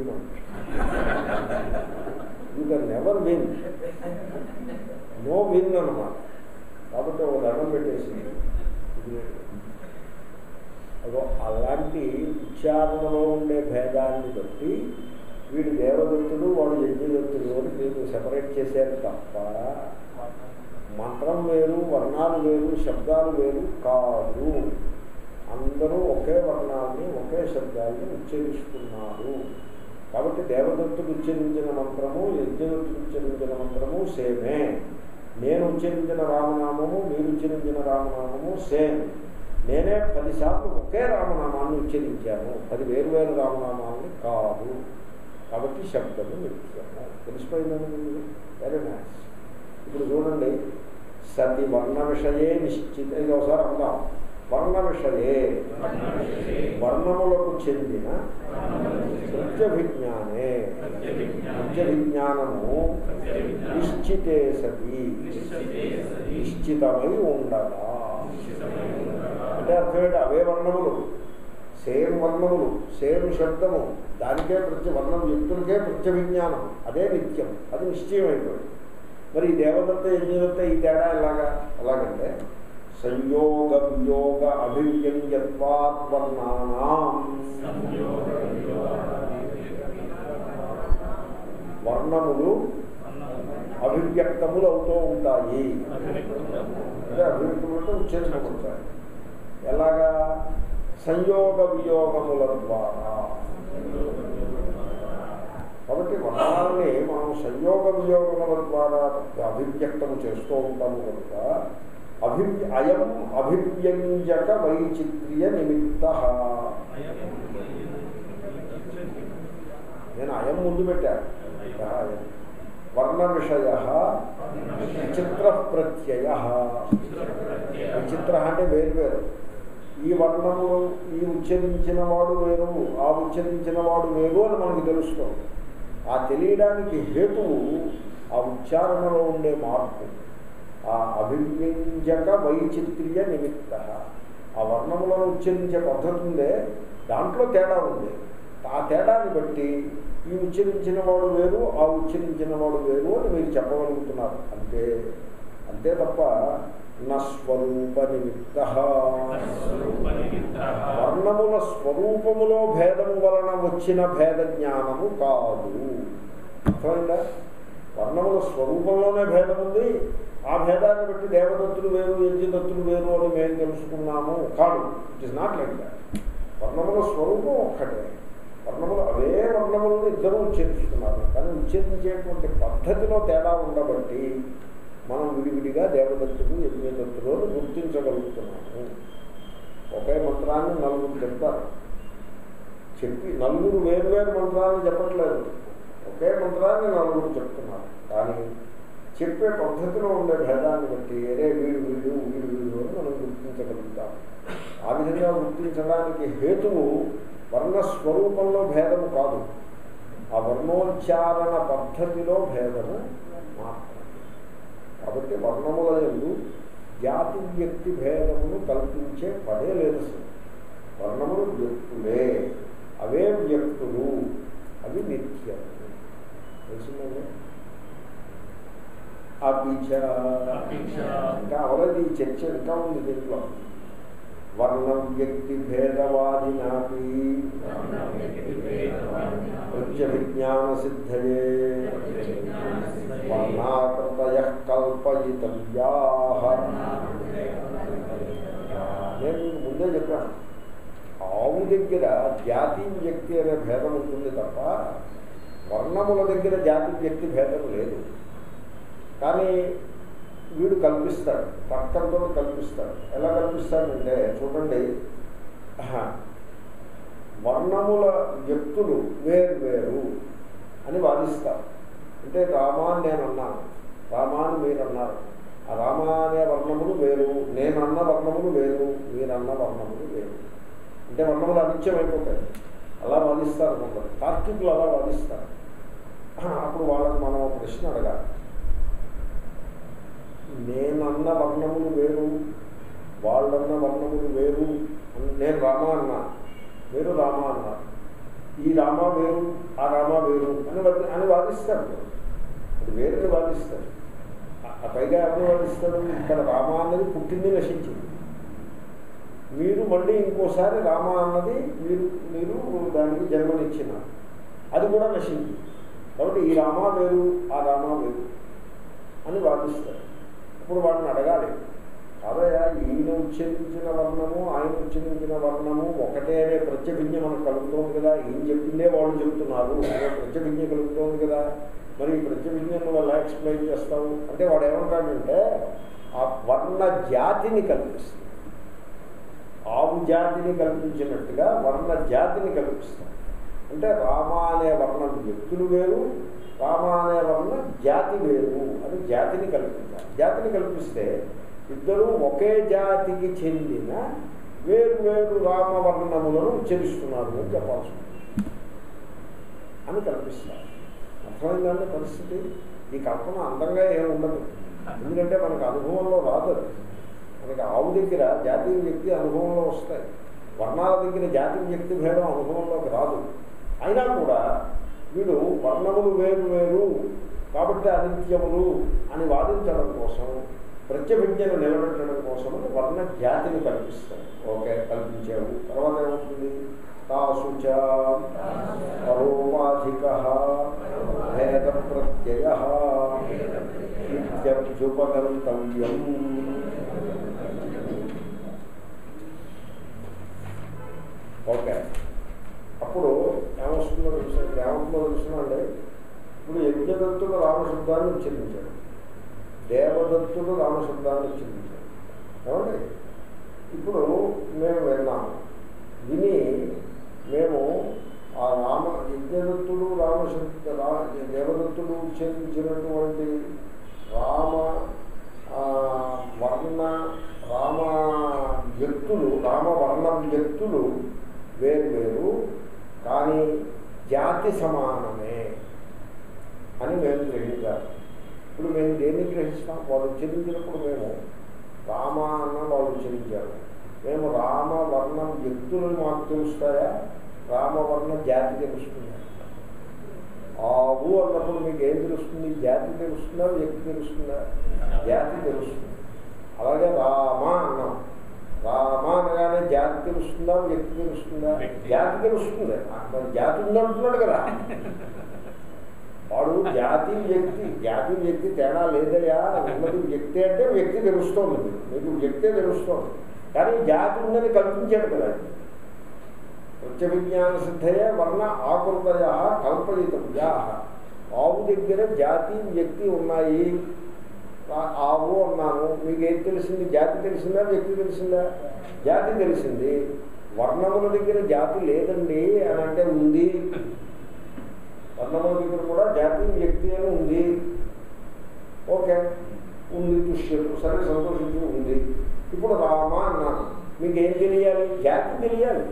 you can never win no win అనమాట కాబట్టి ఒక దండం పెట్టేసి అదో అలాంటి ఉచ్చారణలో ఉండే భేదాన్ని బట్టి వీడు దేవదత్తుడు వాడు యజ్ఞదత్తుడు అని మీరు సెపరేట్ చేశారు తప్ప మంత్రం వేరు వర్ణాలు వేరు శబ్దాలు వేరు కాదు అందరూ ఒకే వర్ణాన్ని ఒకే శబ్దాన్ని ఉచ్చరిస్తున్నారు కాబట్టి దేవదత్తుడు ఉచ్చరించిన మంత్రము యజ్ఞదత్తుడు ఉచ్చరించిన మంత్రము సేమే నేను ఉచ్చరించిన రామనామము మీరు ఉచ్చరించిన రామనామము సేమ్ నేనే పదిసార్లు ఒకే రామనామాన్ని ఉచ్చరించాను పది వేరు వేరు రామనామాన్ని కాదు కాబట్టి శబ్దము నిత్యము తెలిసిపోయిందండి మీకు వెరీ నైస్ ఇప్పుడు చూడండి సతి వర్ణ విషయే నిశ్చిత ఇది ఒకసారి అందాం వర్ణ విషయే వర్ణములకు చెందిన సత్యభిజ్ఞానే సత్యవిజ్ఞానము నిశ్చితే సతి నిశ్చితమై ఉండగా అంటే అర్థమేంటి అవే వర్ణములు సేమ్ వర్ణములు సేమ్ శబ్దము దానికే ప్రత్య వర్ణం వ్యక్తులకే ప్రత్య విజ్ఞానం అదే నిత్యం అది నిశ్చయం అయిపోయింది మరి ఈ దేవదత్త యజ్ఞదత్త ఈ తేడా ఎలాగా ఎలాగంటే సంయోగ వియోగ అభివ్యంగ్యత్వాత్ వర్ణానాం వర్ణములు అభివ్యక్తములు అవుతూ ఉంటాయి అంటే అభివ్యక్తములు అంటే ఉచ్చరించబడతాయి ఎలాగా సంయోగ వియోగముల ద్వారా కాబట్టి వర్ణాలని మనం సంయోగ వియోగముల ద్వారా అభివ్యక్తము చేస్తూ ఉంటాము కనుక అభి అయం అభివ్యంజక వైచిత్ర్య నిమిత్త నేను అయం ముందు పెట్టాను ఇహ అయం. వర్ణ విషయ విచిత్ర ప్రత్యయ విచిత్ర అంటే వేరు వేరు ఈ వర్ణము ఈ ఉచ్చరించిన వాడు వేరు ఆ ఉచ్చరించిన వాడు వేరు అని మనకు తెలుస్తుంది ఆ తెలియడానికి హేతువు ఆ ఉచ్చారణలో ఉండే మార్పు ఆ అభివ్యంజక వైచిత్ర్య నిమిత్త ఆ వర్ణములను ఉచ్చరించే పద్ధతి ఉందే దాంట్లో తేడా ఉంది ఆ తేడాన్ని బట్టి ఈ ఉచ్చరించిన వాడు వేరు ఆ ఉచ్చరించిన వాడు వేరు అని మీరు చెప్పగలుగుతున్నారు అంతే అంతే తప్ప నస్వరూప నిమిత్త వర్ణముల స్వరూపములో భేదము వలన వచ్చిన భేద జ్ఞానము కాదు అర్థమైందా వర్ణముల స్వరూపంలోనే భేదం ఉంది ఆ భేదాన్ని బట్టి దేవదత్తులు వేరు యజ్ఞదత్తులు వేరు అని మేము తెలుసుకున్నాము కాదు it is not like that వర్ణముల స్వరూపం ఒక్కటే వర్ణములు అవే వర్ణములను ఇద్దరు ఉచ్చరిస్తున్నారు కానీ ఉచ్చరించేటువంటి పద్ధతిలో తేడా ఉండబట్టి మనం విడివిడిగా దేవదత్తులు యజ్ఞదత్తులు అని గుర్తించగలుగుతున్నాము ఒకే మంత్రాన్ని నలుగురు చెప్తారు చెప్పి నలుగురు వేరు వేరు మంత్రాలను చెప్పట్లేదు ఒకే మంత్రాన్ని నలుగురు చెప్తున్నారు కానీ చెప్పే పద్ధతిలో ఉండే భేదాన్ని బట్టి ఏరే వీడు వీడు వీడు వీడు అని మనం గుర్తించగలుగుతాం ఆ విధంగా గుర్తించడానికి హేతువు వర్ణ స్వరూపంలో భేదము కాదు ఆ వర్ణోచ్చారణ పద్ధతిలో భేదము మాత్రమే కాబట్టి వర్ణముల ఎందు జాతి వ్యక్తి భేదమును కల్పించే పదే లేదు అసలు వర్ణములు వ్యక్తులే అవే వ్యక్తులు అవి నిత్యము తెలిసిందండి అపిచ ఇంకా అవలేదు ఈ చర్చ ఇంకా ఉంది దీంట్లో వర్ణ వ్యక్తి భేదవాదినాపి ప్రత్య విజ్ఞాన సిద్ధయే వర్ణాకృతయ కల్పయితవ్యా నేను మీకు ముందే చెప్పాను ఆవు దగ్గర జాతి వ్యక్తి అనే భేదం ఉంటుంది తప్ప వర్ణముల దగ్గర జాతి వ్యక్తి భేదం లేదు కానీ వీడు కల్పిస్తాడు తర్కంతో కల్పిస్తాడు ఎలా కల్పిస్తాడంటే చూడండి ఆహా, వర్ణముల వ్యక్తులు వేరు వేరు అని వాదిస్తారు అంటే రామా అని నేను అన్నాను రామా అని మీరు అన్నారు ఆ రామ అనే వర్ణములు వేరు నేనన్న వర్ణములు వేరు మీరన్న వర్ణములు వేరు అంటే వర్ణములు అనిత్యం అయిపోతాయి అలా వాదిస్తారు కొందరు తార్కికులు అలా వాదిస్తారు అప్పుడు వాళ్ళని మనం ఒక ప్రశ్న అడగాలి నేనన్న వర్ణములు వేరు వాళ్ళన్న వర్ణములు వేరు అని నేను రామ అన్నా మీరు రామ అన్నారు ఈ రామ వేరు ఆ రామ వేరు అని వాది- అని వాదిస్తాడు అది వేరుని వాదిస్తాడు ఆ- ఆ పైగా ఎవరిని వాదిస్తాడు ఇక్కడ రామ అన్నది పుట్టింది నశించింది మీరు మళ్ళీ ఇంకోసారి రామ అన్నది మీరు మీరు దానికి జన్మనిచ్చినారు అది కూడా నశించింది కాబట్టి ఈ రామ వేరు ఆ రామ వేరు అని వాదిస్తారు ఇప్పుడు వాడిని అడగాలి కాదయా ఈయన ఉచ్చరించిన వర్ణము ఆయన ఉచ్చరించిన వర్ణము ఒకటే అనే ప్రత్యభిజ్ఞ మనకు కలుగుతోంది కదా ఈయన చెప్పిందే వాళ్ళు చెబుతున్నారు అనే ప్రత్యభిజ్ఞ కలుగుతోంది కదా మరి ఈ ప్రత్యభిజ్ఞను వల్ల ఎక్స్ప్లెయిన్ చేస్తావు అంటే వాడు ఏమంటాడంటే ఆ వర్ణ జాతిని కల్పిస్తుంది ఆవు జాతిని కల్పించినట్టుగా వర్ణ జాతిని కల్పిస్తాం అంటే రామ అనే వర్ణం వ్యక్తులు వేరు రామ అనే వర్ణం జాతి వేరు అని జాతిని కల్పించాలి జాతిని కల్పిస్తే ఇద్దరు ఒకే జాతికి చెందిన వేరు వేరు రామవర్ణములను ఉచ్చరిస్తున్నారు అని చెప్పాల్సి ఉంటుంది అని కల్పిస్తారు అర్థమైందండి పరిస్థితి ఈ కల్పన అందంగా ఏమి ఉండదు ఎందుకంటే మనకు అనుభవంలో రాదు అది. మనకి ఆవు దగ్గర జాతీయ వ్యక్తి అనుభవంలో వస్తాయి వర్ణాల దగ్గర జాతీయ వ్యక్తి భేదం అనుభవంలోకి రాదు అయినా కూడా వీడు వర్ణములు వేరు వేరు కాబట్టి అనిత్యములు అని వాదించడం కోసం ప్రత్యభిజ్ఞను నిలబెట్టడం కోసం వర్ణ జాతిని కల్పిస్తాడు ఓకే కల్పించావు తర్వాత ఏమవుతుంది తాసుచ పరోపాధిక భేద ప్రత్యయ ఇత్యభ్యుపగంతవ్యం ఓకే అప్పుడు ఏమొస్తుందో తెలుసు ఏమవుతుందో తెలుసునండి ఇప్పుడు యజ్ఞదత్తుడు రామశబ్దాన్ని ఉచ్చరించాడు దేవదత్తుడు రామశబ్దాన్ని ఉచ్చరించాడు ఏమండి ఇప్పుడు మేము విన్నాము విని మేము ఆ రామ యజ్ఞదత్తుడు రామశబ్ద రా దేవదత్తుడు ఉచ్చరించినటువంటి రామ ఆ, వర్ణ రామ వ్యక్తులు రామవర్ణ వ్యక్తులు వేరు వేరు కానీ జాతి సమానమే అని మేము గ్రహించాలి ఇప్పుడు మేము దేన్ని గ్రహిస్తాం వాళ్ళు ఉచ్చరించినప్పుడు మేము రామ అన్న వాళ్ళు ఉచ్చరించారు మేము రామ వర్ణం వ్యక్తులను మాకు తెలుస్తాయా రామవర్ణ జాతి తెలుస్తుందా ఆవు అన్నప్పుడు మీకు ఏం తెలుస్తుంది జాతి తెలుస్తుందా వ్యక్తి తెలుస్తుందా జాతి తెలుస్తుంది అలాగే రామ అన్నాం రామ అనగానే జాతి తెలుస్తుందా వ్యక్తి తెలుస్తుందా వ్యక్తి. జాతి తెలుస్తుంది మరి జాతి ఉందంటున్నాడు కదా వాడు జాతి వ్యక్తి జాతి వ్యక్తి తేడా లేదయా ఉన్నది వ్యక్తి అంటే వ్యక్తి తెలుస్తోంది మీకు. మీకు వ్యక్తే తెలుస్తోంది కానీ జాతి ఉందని కల్పించాడు కదా విజ్ఞాన సిద్ధయే వర్ణ ఆకృతయ కల్పయితవ్యా ఆవు దగ్గర జాతి వ్యక్తి ఉన్నాయి ఆ- ఆవు అన్నాను మీకు ఏది తెలిసింది జాతి తెలిసిందా వ్యక్తి తెలిసిందా జాతి తెలిసింది వర్ణముల దగ్గర జాతి లేదండి అని అంటే ఉంది వర్ణముల దగ్గర కూడా జాతి వ్యక్తి అని ఉంది ఓకే ఉంది దుష్యలు సరే సంతోషించి ఉంది ఇప్పుడు రామ అన్నాను మీకు ఏం తెలియాలి జాతి తెలియాలి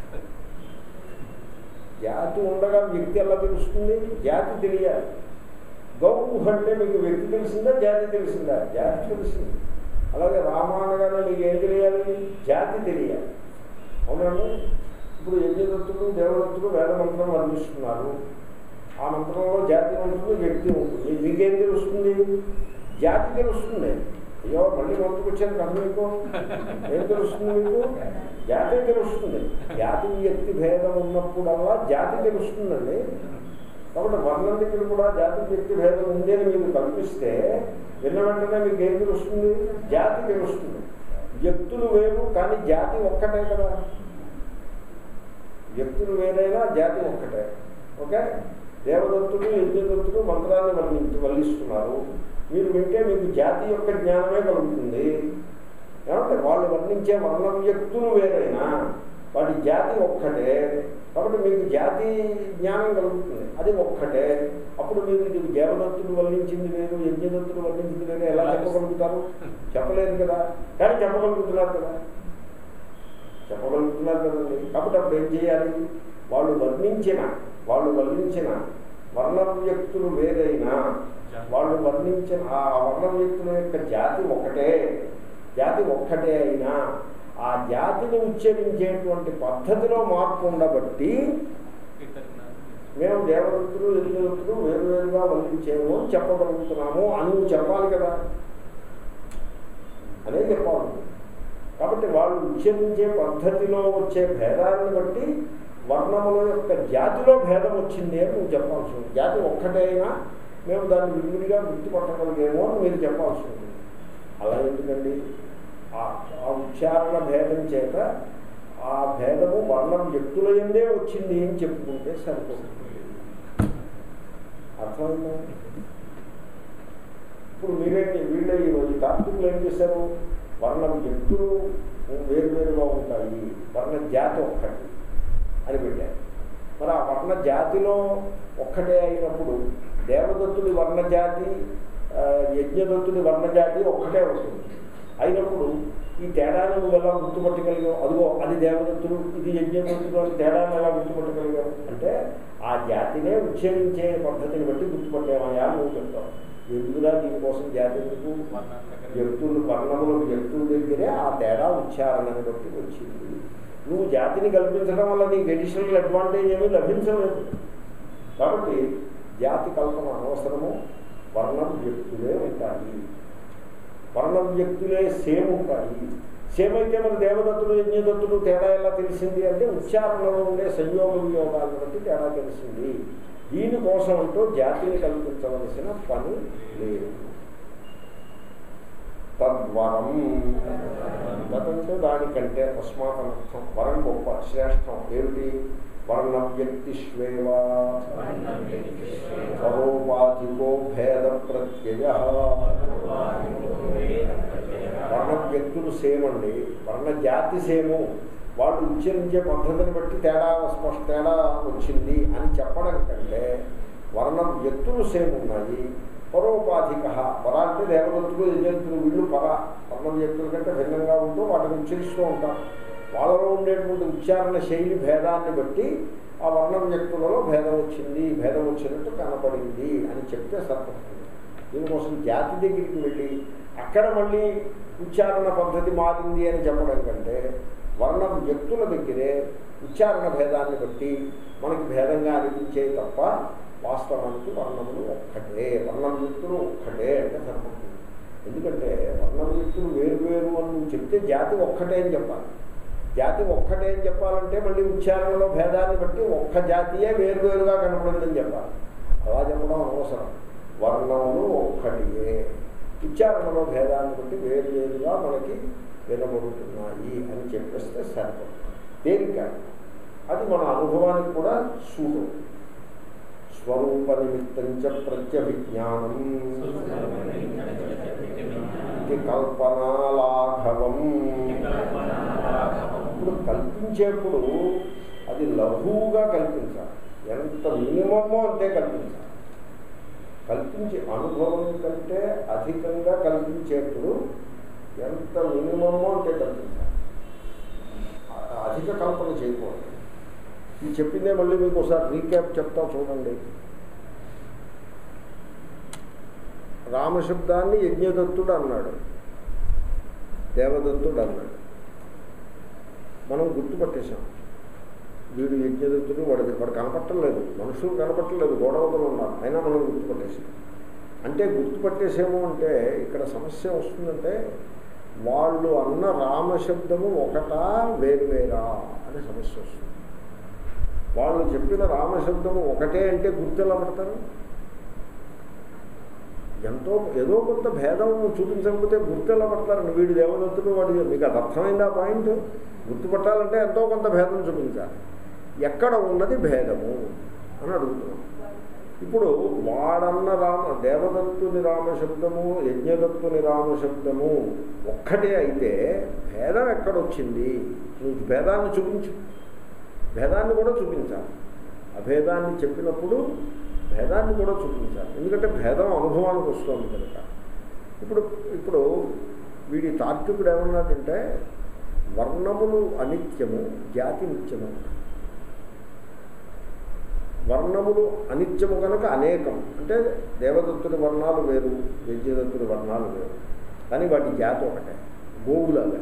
జాతి ఉండగా వ్యక్తి ఎలా తెలుస్తుంది జాతి తెలియాలి గౌరు అంటే మీకు వ్యక్తి తెలిసిందా జాతి తెలిసిందా జాతి తెలిసింది అలాగే రామాయణగానే మీకు ఏం తెలియాలి జాతి తెలియాలి అవునండి ఇప్పుడు యజ్ఞదత్తుడు దేవదత్తుడు వేద మంత్రం వర్ణిస్తున్నారు ఆ మంత్రంలో జాతి ఉంటుంది వ్యక్తి ఉంటుంది మీకేం తెలుస్తుంది జాతి తెలుస్తుంది అయ్యో మళ్ళీ మంత్రికి వచ్చాను కదా మీకు ఏం తెలుస్తుంది మీకు జాతి తెలుస్తుంది జాతి వ్యక్తి భేదం ఉన్నప్పుడల్లా జాతి తెలుస్తుందండి కాబట్టి వర్ణం దగ్గర కూడా జాతి వ్యక్తి భేదం ఉంది అని మీకు కల్పిస్తే విన్న వెంటనే మీకు ఏం తెలుస్తుంది జాతి తెలుస్తుంది వ్యక్తులు వేరు కానీ జాతి ఒక్కటే కదా వ్యక్తులు వేరైనా జాతి ఒక్కటే ఓకే దేవదత్తుడు యజ్ఞదత్తుడు మంత్రాన్ని వర్ణించి వల్లిస్తున్నారు మీరు వింటే మీకు జాతి యొక్క జ్ఞానమే కలుగుతుంది ఏమంటే వాళ్ళు వర్ణించే వర్ణ వ్యక్తులు వేరైనా వాటి జాతి ఒక్కటే కాబట్టి మీకు జాతి జ్ఞానం కలుగుతుంది అది ఒక్కటే అప్పుడు మీరు ఇది దేవదత్తుడు వర్ణించింది వేరు యజ్ఞదత్తుడు వర్ణించింది వేరు ఎలా చెప్పగలుగుతారు చెప్పలేరు కదా కానీ చెప్పగలుగుతున్నారు కదా చెప్పగలుగుతున్నారు కదండి కాబట్టి అప్పుడు ఏం చేయాలి వాళ్ళు వర్ణించిన వాళ్ళు వర్ణించిన వర్ణ వ్యక్తులు వేరైనా వాళ్ళు వర్ణించిన ఆ వర్ణ వ్యక్తుల యొక్క జాతి ఒకటే జాతి ఒక్కటే అయినా ఆ జాతిని ఉచ్చరించేటువంటి పద్ధతిలో మార్పు ఉండబట్టి మేము దేవదత్తులు యజ్ఞదత్తులు వేరువేరుగా వర్ణించేము అని చెప్పగలుగుతున్నాము అని నువ్వు చెప్పాలి కదా అదే చెప్పాలి కాబట్టి వాళ్ళు ఉచ్చరించే పద్ధతిలో వచ్చే భేదాన్ని బట్టి వర్ణముల యొక్క జాతిలో భేదం వచ్చింది అని నువ్వు చెప్పాల్సి ఉంది జాతి ఒక్కటే అయినా మేము దాన్ని విడివిడిగా గుర్తుపట్టగలిగేమో అని మీరు చెప్పాల్సి ఉంది అలా ఎందుకండి ఆ ఆ ఉచ్చారణ భేదం చేత ఆ భేదము వర్ణం వ్యక్తుల ఎందే వచ్చింది అని చెప్పుకుంటే సరిపోతుంది అర్థమైందా ఇప్పుడు మీరేంటి వీళ్ళ ఈ రోజు తాత్వికులు ఏం చేశారు వర్ణం వ్యక్తులు వేరువేరుగా ఉంటాయి వర్ణ జాతి ఒక్కటి అని పెట్టారు మరి ఆ వర్ణ జాతిలో ఒక్కటే అయినప్పుడు దేవదత్తుడి వర్ణ జాతి ఆ, యజ్ఞదత్తుడి వర్ణ జాతి ఒక్కటే అవుతుంది అయినప్పుడు ఈ తేడాను నువ్వు ఎలా గుర్తుపట్టగలిగావు అదిగో అది దేవదత్తుడు ఇది యజ్ఞదత్తుడు అని తేడాను ఎలా గుర్తుపట్టగలిగావు అంటే ఆ జాతినే ఉచ్చరించే పద్ధతిని బట్టి గుర్తుపట్టేమయ్యా నువ్వు చెప్తావు ఎందుకురా దీనికోసం జాతి ఎందుకు వ్యక్తులు వర్ణములు వ్యక్తుల దగ్గరే ఆ తేడా ఉచ్చారణని బట్టి వచ్చింది నువ్వు జాతిని కల్పించడం వల్ల నీకు ఎడిషనల్ అడ్వాంటేజ్ ఏమీ లభించలేదు కాబట్టి జాతి కల్పన అనవసరము వర్ణం వ్యక్తులే ఉంటాయి వర్ణం వ్యక్తులే సేమ్ ఉంటాయి సేమ్ అయితే మన దేవదత్తుడు యజ్ఞదత్తుడు తేడా ఎలా తెలిసింది అంటే ఉచ్చారణలో ఉండే సంయోగ వియోగాలను బట్టి తేడా తెలిసింది దీనికోసం అంటూ జాతిని కల్పించవలసిన పని లేదు తద్వరం తదంటే దానికంటే అస్మాకనర్థం వరం గొప్ప శ్రేష్టం ఏమిటి వర్ణ వ్యక్తిష్వేవ పరోపాధికో భేద ప్రత్యయ వర్ణ వ్యక్తులు సేమ్ అండి వర్ణ జాతి సేము వాళ్ళు ఉచ్చరించే పద్ధతిని బట్టి తేడా స్పష్ట తేడా వచ్చింది అని చెప్పడం కంటే వర్ణ వ్యక్తులు సేమ్ ఉన్నాయి పరోపాధిక పర అంటే దేవదత్తులు యజంతులు వీళ్ళు పర వర్ణ వ్యక్తుల కంటే భిన్నంగా ఉంటూ వాటిని ఉచ్చరిస్తూ ఉంటారు వాళ్ళలో ఉండేటువంటి ఉచ్చారణ శైలి భేదాన్ని బట్టి ఆ వర్ణ వ్యక్తులలో భేదం వచ్చింది భేదం వచ్చినట్టు కనపడింది అని చెప్తే సరిపడుతుంది దీనికోసం జాతి దగ్గరికి వెళ్ళి అక్కడ మళ్ళీ ఉచ్చారణ పద్ధతి మారింది అని చెప్పడం కంటే వర్ణం వ్యక్తుల దగ్గరే ఉచ్చారణ భేదాన్ని బట్టి మనకి భేదంగా అనిపించే తప్ప వాస్తవానికి వర్ణములు ఒక్కటే వర్ణం వ్యక్తులు ఒక్కటే అంటే సరిపడుతుంది ఎందుకంటే వర్ణం వ్యక్తులు వేరు వేరు అని నువ్వు చెప్తే జాతి ఒక్కటే అని చెప్పాలి జాతి ఒక్కటే అని చెప్పాలంటే మళ్ళీ ఉచ్చారణలో భేదాన్ని బట్టి ఒక్క జాతియే వేరువేరుగా కనపడిందని చెప్పాలి అలా చెప్పడం అనవసరం వర్ణములు ఒక్కటియే ఉచ్చారణలో భేదాన్ని బట్టి వేరువేరుగా మనకి వినబడుతున్నాయి అని చెప్పేస్తే సరిపడుతుంది తేలిక అది మన అనుభవానికి కూడా సూటు స్వరూప నిమిత్తం చ ప్రత్యభిజ్ఞానం ఇది కల్పనాలాఘవం ఇప్పుడు కల్పించేప్పుడు అది లఘువుగా కల్పించాలి ఎంత మినిమమో అంతే కల్పించాలి కల్పించి అనుభవం కంటే అధికంగా కల్పించేప్పుడు ఎంత మినిమమో అంతే కల్పించాలి అ- అధిక కల్పన చేయకూడదు ఇది చెప్పిందే మళ్ళీ మీకు ఒకసారి రీక్యాప్ చెప్తా చూడండి రామశబ్దాన్ని యజ్ఞదత్తుడు అన్నాడు దేవదత్తుడు అన్నాడు మనం గుర్తుపట్టేశాం వీడు యజ్ఞదత్తుడు వాడికి వాడు కనపట్టలేదు మనుషులు కనపట్టలేదు గోడవతలు ఉన్నారు అయినా మనం గుర్తుపట్టేసాం అంటే గుర్తుపట్టేసేమో అంటే ఇక్కడ సమస్య వస్తుందంటే వాళ్ళు అన్న రామశబ్దము ఒకటా వేరువేరా అనే సమస్య వస్తుంది వాళ్ళు చెప్పిన రామశబ్దము ఒకటే అంటే గుర్తు ఎలా పడతారు ఎంతో ఏదో కొంత భేదం చూపించకపోతే గుర్తు ఎలా పడతారండి వీడి దేవదత్తుడు వాడి మీకు అది అర్థమైందా పాయింట్ గుర్తుపట్టాలంటే ఎంతో కొంత భేదం చూపించాలి ఎక్కడ ఉన్నది భేదము అని అడుగుతున్నాం ఇప్పుడు వాడన్న రామ దేవదత్తుని రామశబ్దము యజ్ఞదత్తుని రామశబ్దము ఒక్కటే అయితే భేదం ఎక్కడొచ్చింది నువ్వు భేదాన్ని చూపించు భేదాన్ని కూడా చూపించాలి అభేదాన్ని చెప్పినప్పుడు భేదాన్ని కూడా చూపించాలి ఎందుకంటే భేదం అనుభవానికి వస్తుంది కనుక ఇప్పుడు ఇప్పుడు వీడి తాత్వికుడు ఏమన్నాడంటే వర్ణములు అనిత్యము జాతి నిత్యము వర్ణములు అనిత్యము కనుక అనేకం అంటే దేవదత్తుడి వర్ణాలు వేరు యజ్ఞదత్తుడి వర్ణాలు వేరు కానీ వాటి జాతి ఒకటే గోవులాగా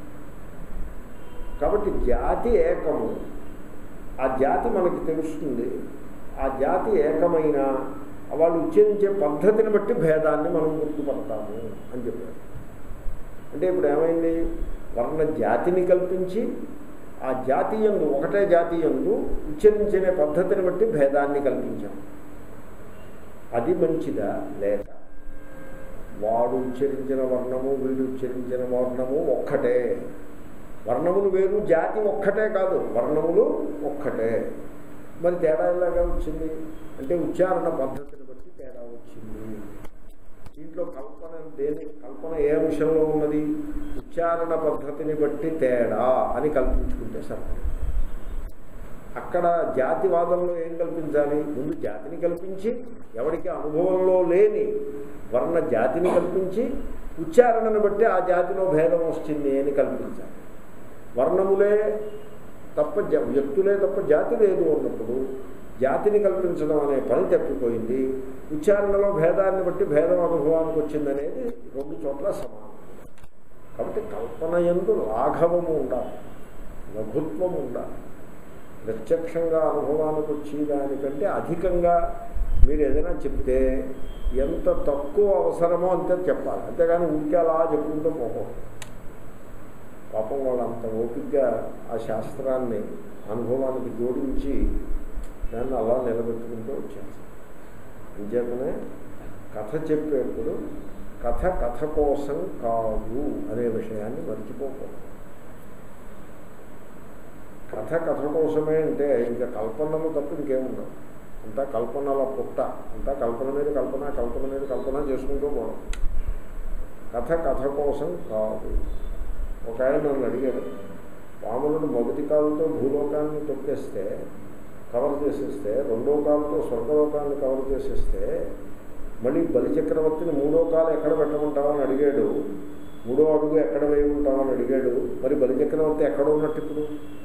కాబట్టి జాతి ఏకము ఆ జాతి మనకి తెలుస్తుంది ఆ జాతి ఏకమైన వాళ్ళు ఉచ్చరించే పద్ధతిని బట్టి భేదాన్ని మనం గుర్తుపడతాము అని చెప్పారు అంటే ఇప్పుడు ఏమైంది వర్ణ జాతిని కల్పించి ఆ జాతి యందు ఒకటే జాతి యందు ఉచ్చరించే పద్ధతిని బట్టి భేదాన్ని కల్పించాం అది మంచిదా లేక వాడు ఉచ్చరించిన వర్ణము వీడు ఉచ్చరించిన వర్ణము ఒక్కటే వర్ణములు వేరు జాతి ఒక్కటే కాదు వర్ణములు ఒక్కటే మరి తేడా ఎలాగా వచ్చింది అంటే ఉచ్చారణ పద్ధతిని బట్టి తేడా వచ్చింది దీంట్లో కల్పన దేని కల్పన ఏ అంశంలో ఉన్నది ఉచ్చారణ పద్ధతిని బట్టి తేడా అని కల్పించుకుంటే సరిపడి అక్కడ జాతివాదంలో ఏం కల్పించాలి ముందు జాతిని కల్పించి ఎవరికి అనుభవంలో లేని వర్ణ జాతిని కల్పించి ఉచ్చారణను బట్టి ఆ జాతిలో భేదం వస్తుంది అని కల్పించాలి వర్ణములే తప్ప జ- వ్యక్తులే తప్ప జాతి లేదు అన్నప్పుడు జాతిని కల్పించడం అనే పని తప్పిపోయింది ఉచ్చారణలో భేదాన్ని బట్టి భేదం అనుభవానికి వచ్చిందనేది రెండు చోట్ల సమానం కాబట్టి కల్పన ఎందు లాఘవము ఉండాలి లఘుత్వము ఉండాలి ప్రత్యక్షంగా అనుభవానికి వచ్చి దానికంటే అధికంగా మీరు ఏదైనా చెప్తే ఎంత తక్కువ అవసరమో అంతే చెప్పాలి అంతేగాని ఊరికే అలా చెప్పుకుంటూ పోకూడదు పాపం వాళ్ళు అంత ఓపికగా ఆ శాస్త్రాన్ని అనుభవానికి జోడించి దాన్ని అలా నిలబెట్టుకుంటూ వచ్చారు అంచేతనే కథ చెప్పేప్పుడు కథ కథ కోసం కాదు అనే విషయాన్ని మర్చిపోకూడదు కథ కథ కోసమే అంటే ఇంకా కల్పనలు తప్ప ఇంకేముండవు అంతా కల్పనల పుట్ట అంతా కల్పన మీద కల్పన కల్పన మీద కల్పన చేసుకుంటూ పోవడం కథ కథ కోసం కాదు ఒక ఆయన నన్ను అడిగాడు పాములను మొదటి కాలంతో భూలోకాన్ని తొక్కేస్తే కవర్ చేసేస్తే రెండో కాలంతో స్వర్గలోకాన్ని కవర్ చేసేస్తే మళ్ళీ బలి చక్రవర్తిని మూడో కాలం ఎక్కడ పెట్టమంటావని అడిగాడు మూడో అడుగు ఎక్కడ వేయమంటావని అడిగాడు మరి బలి చక్రవర్తి ఎక్కడ ఉన్నట్టు ఇప్పుడు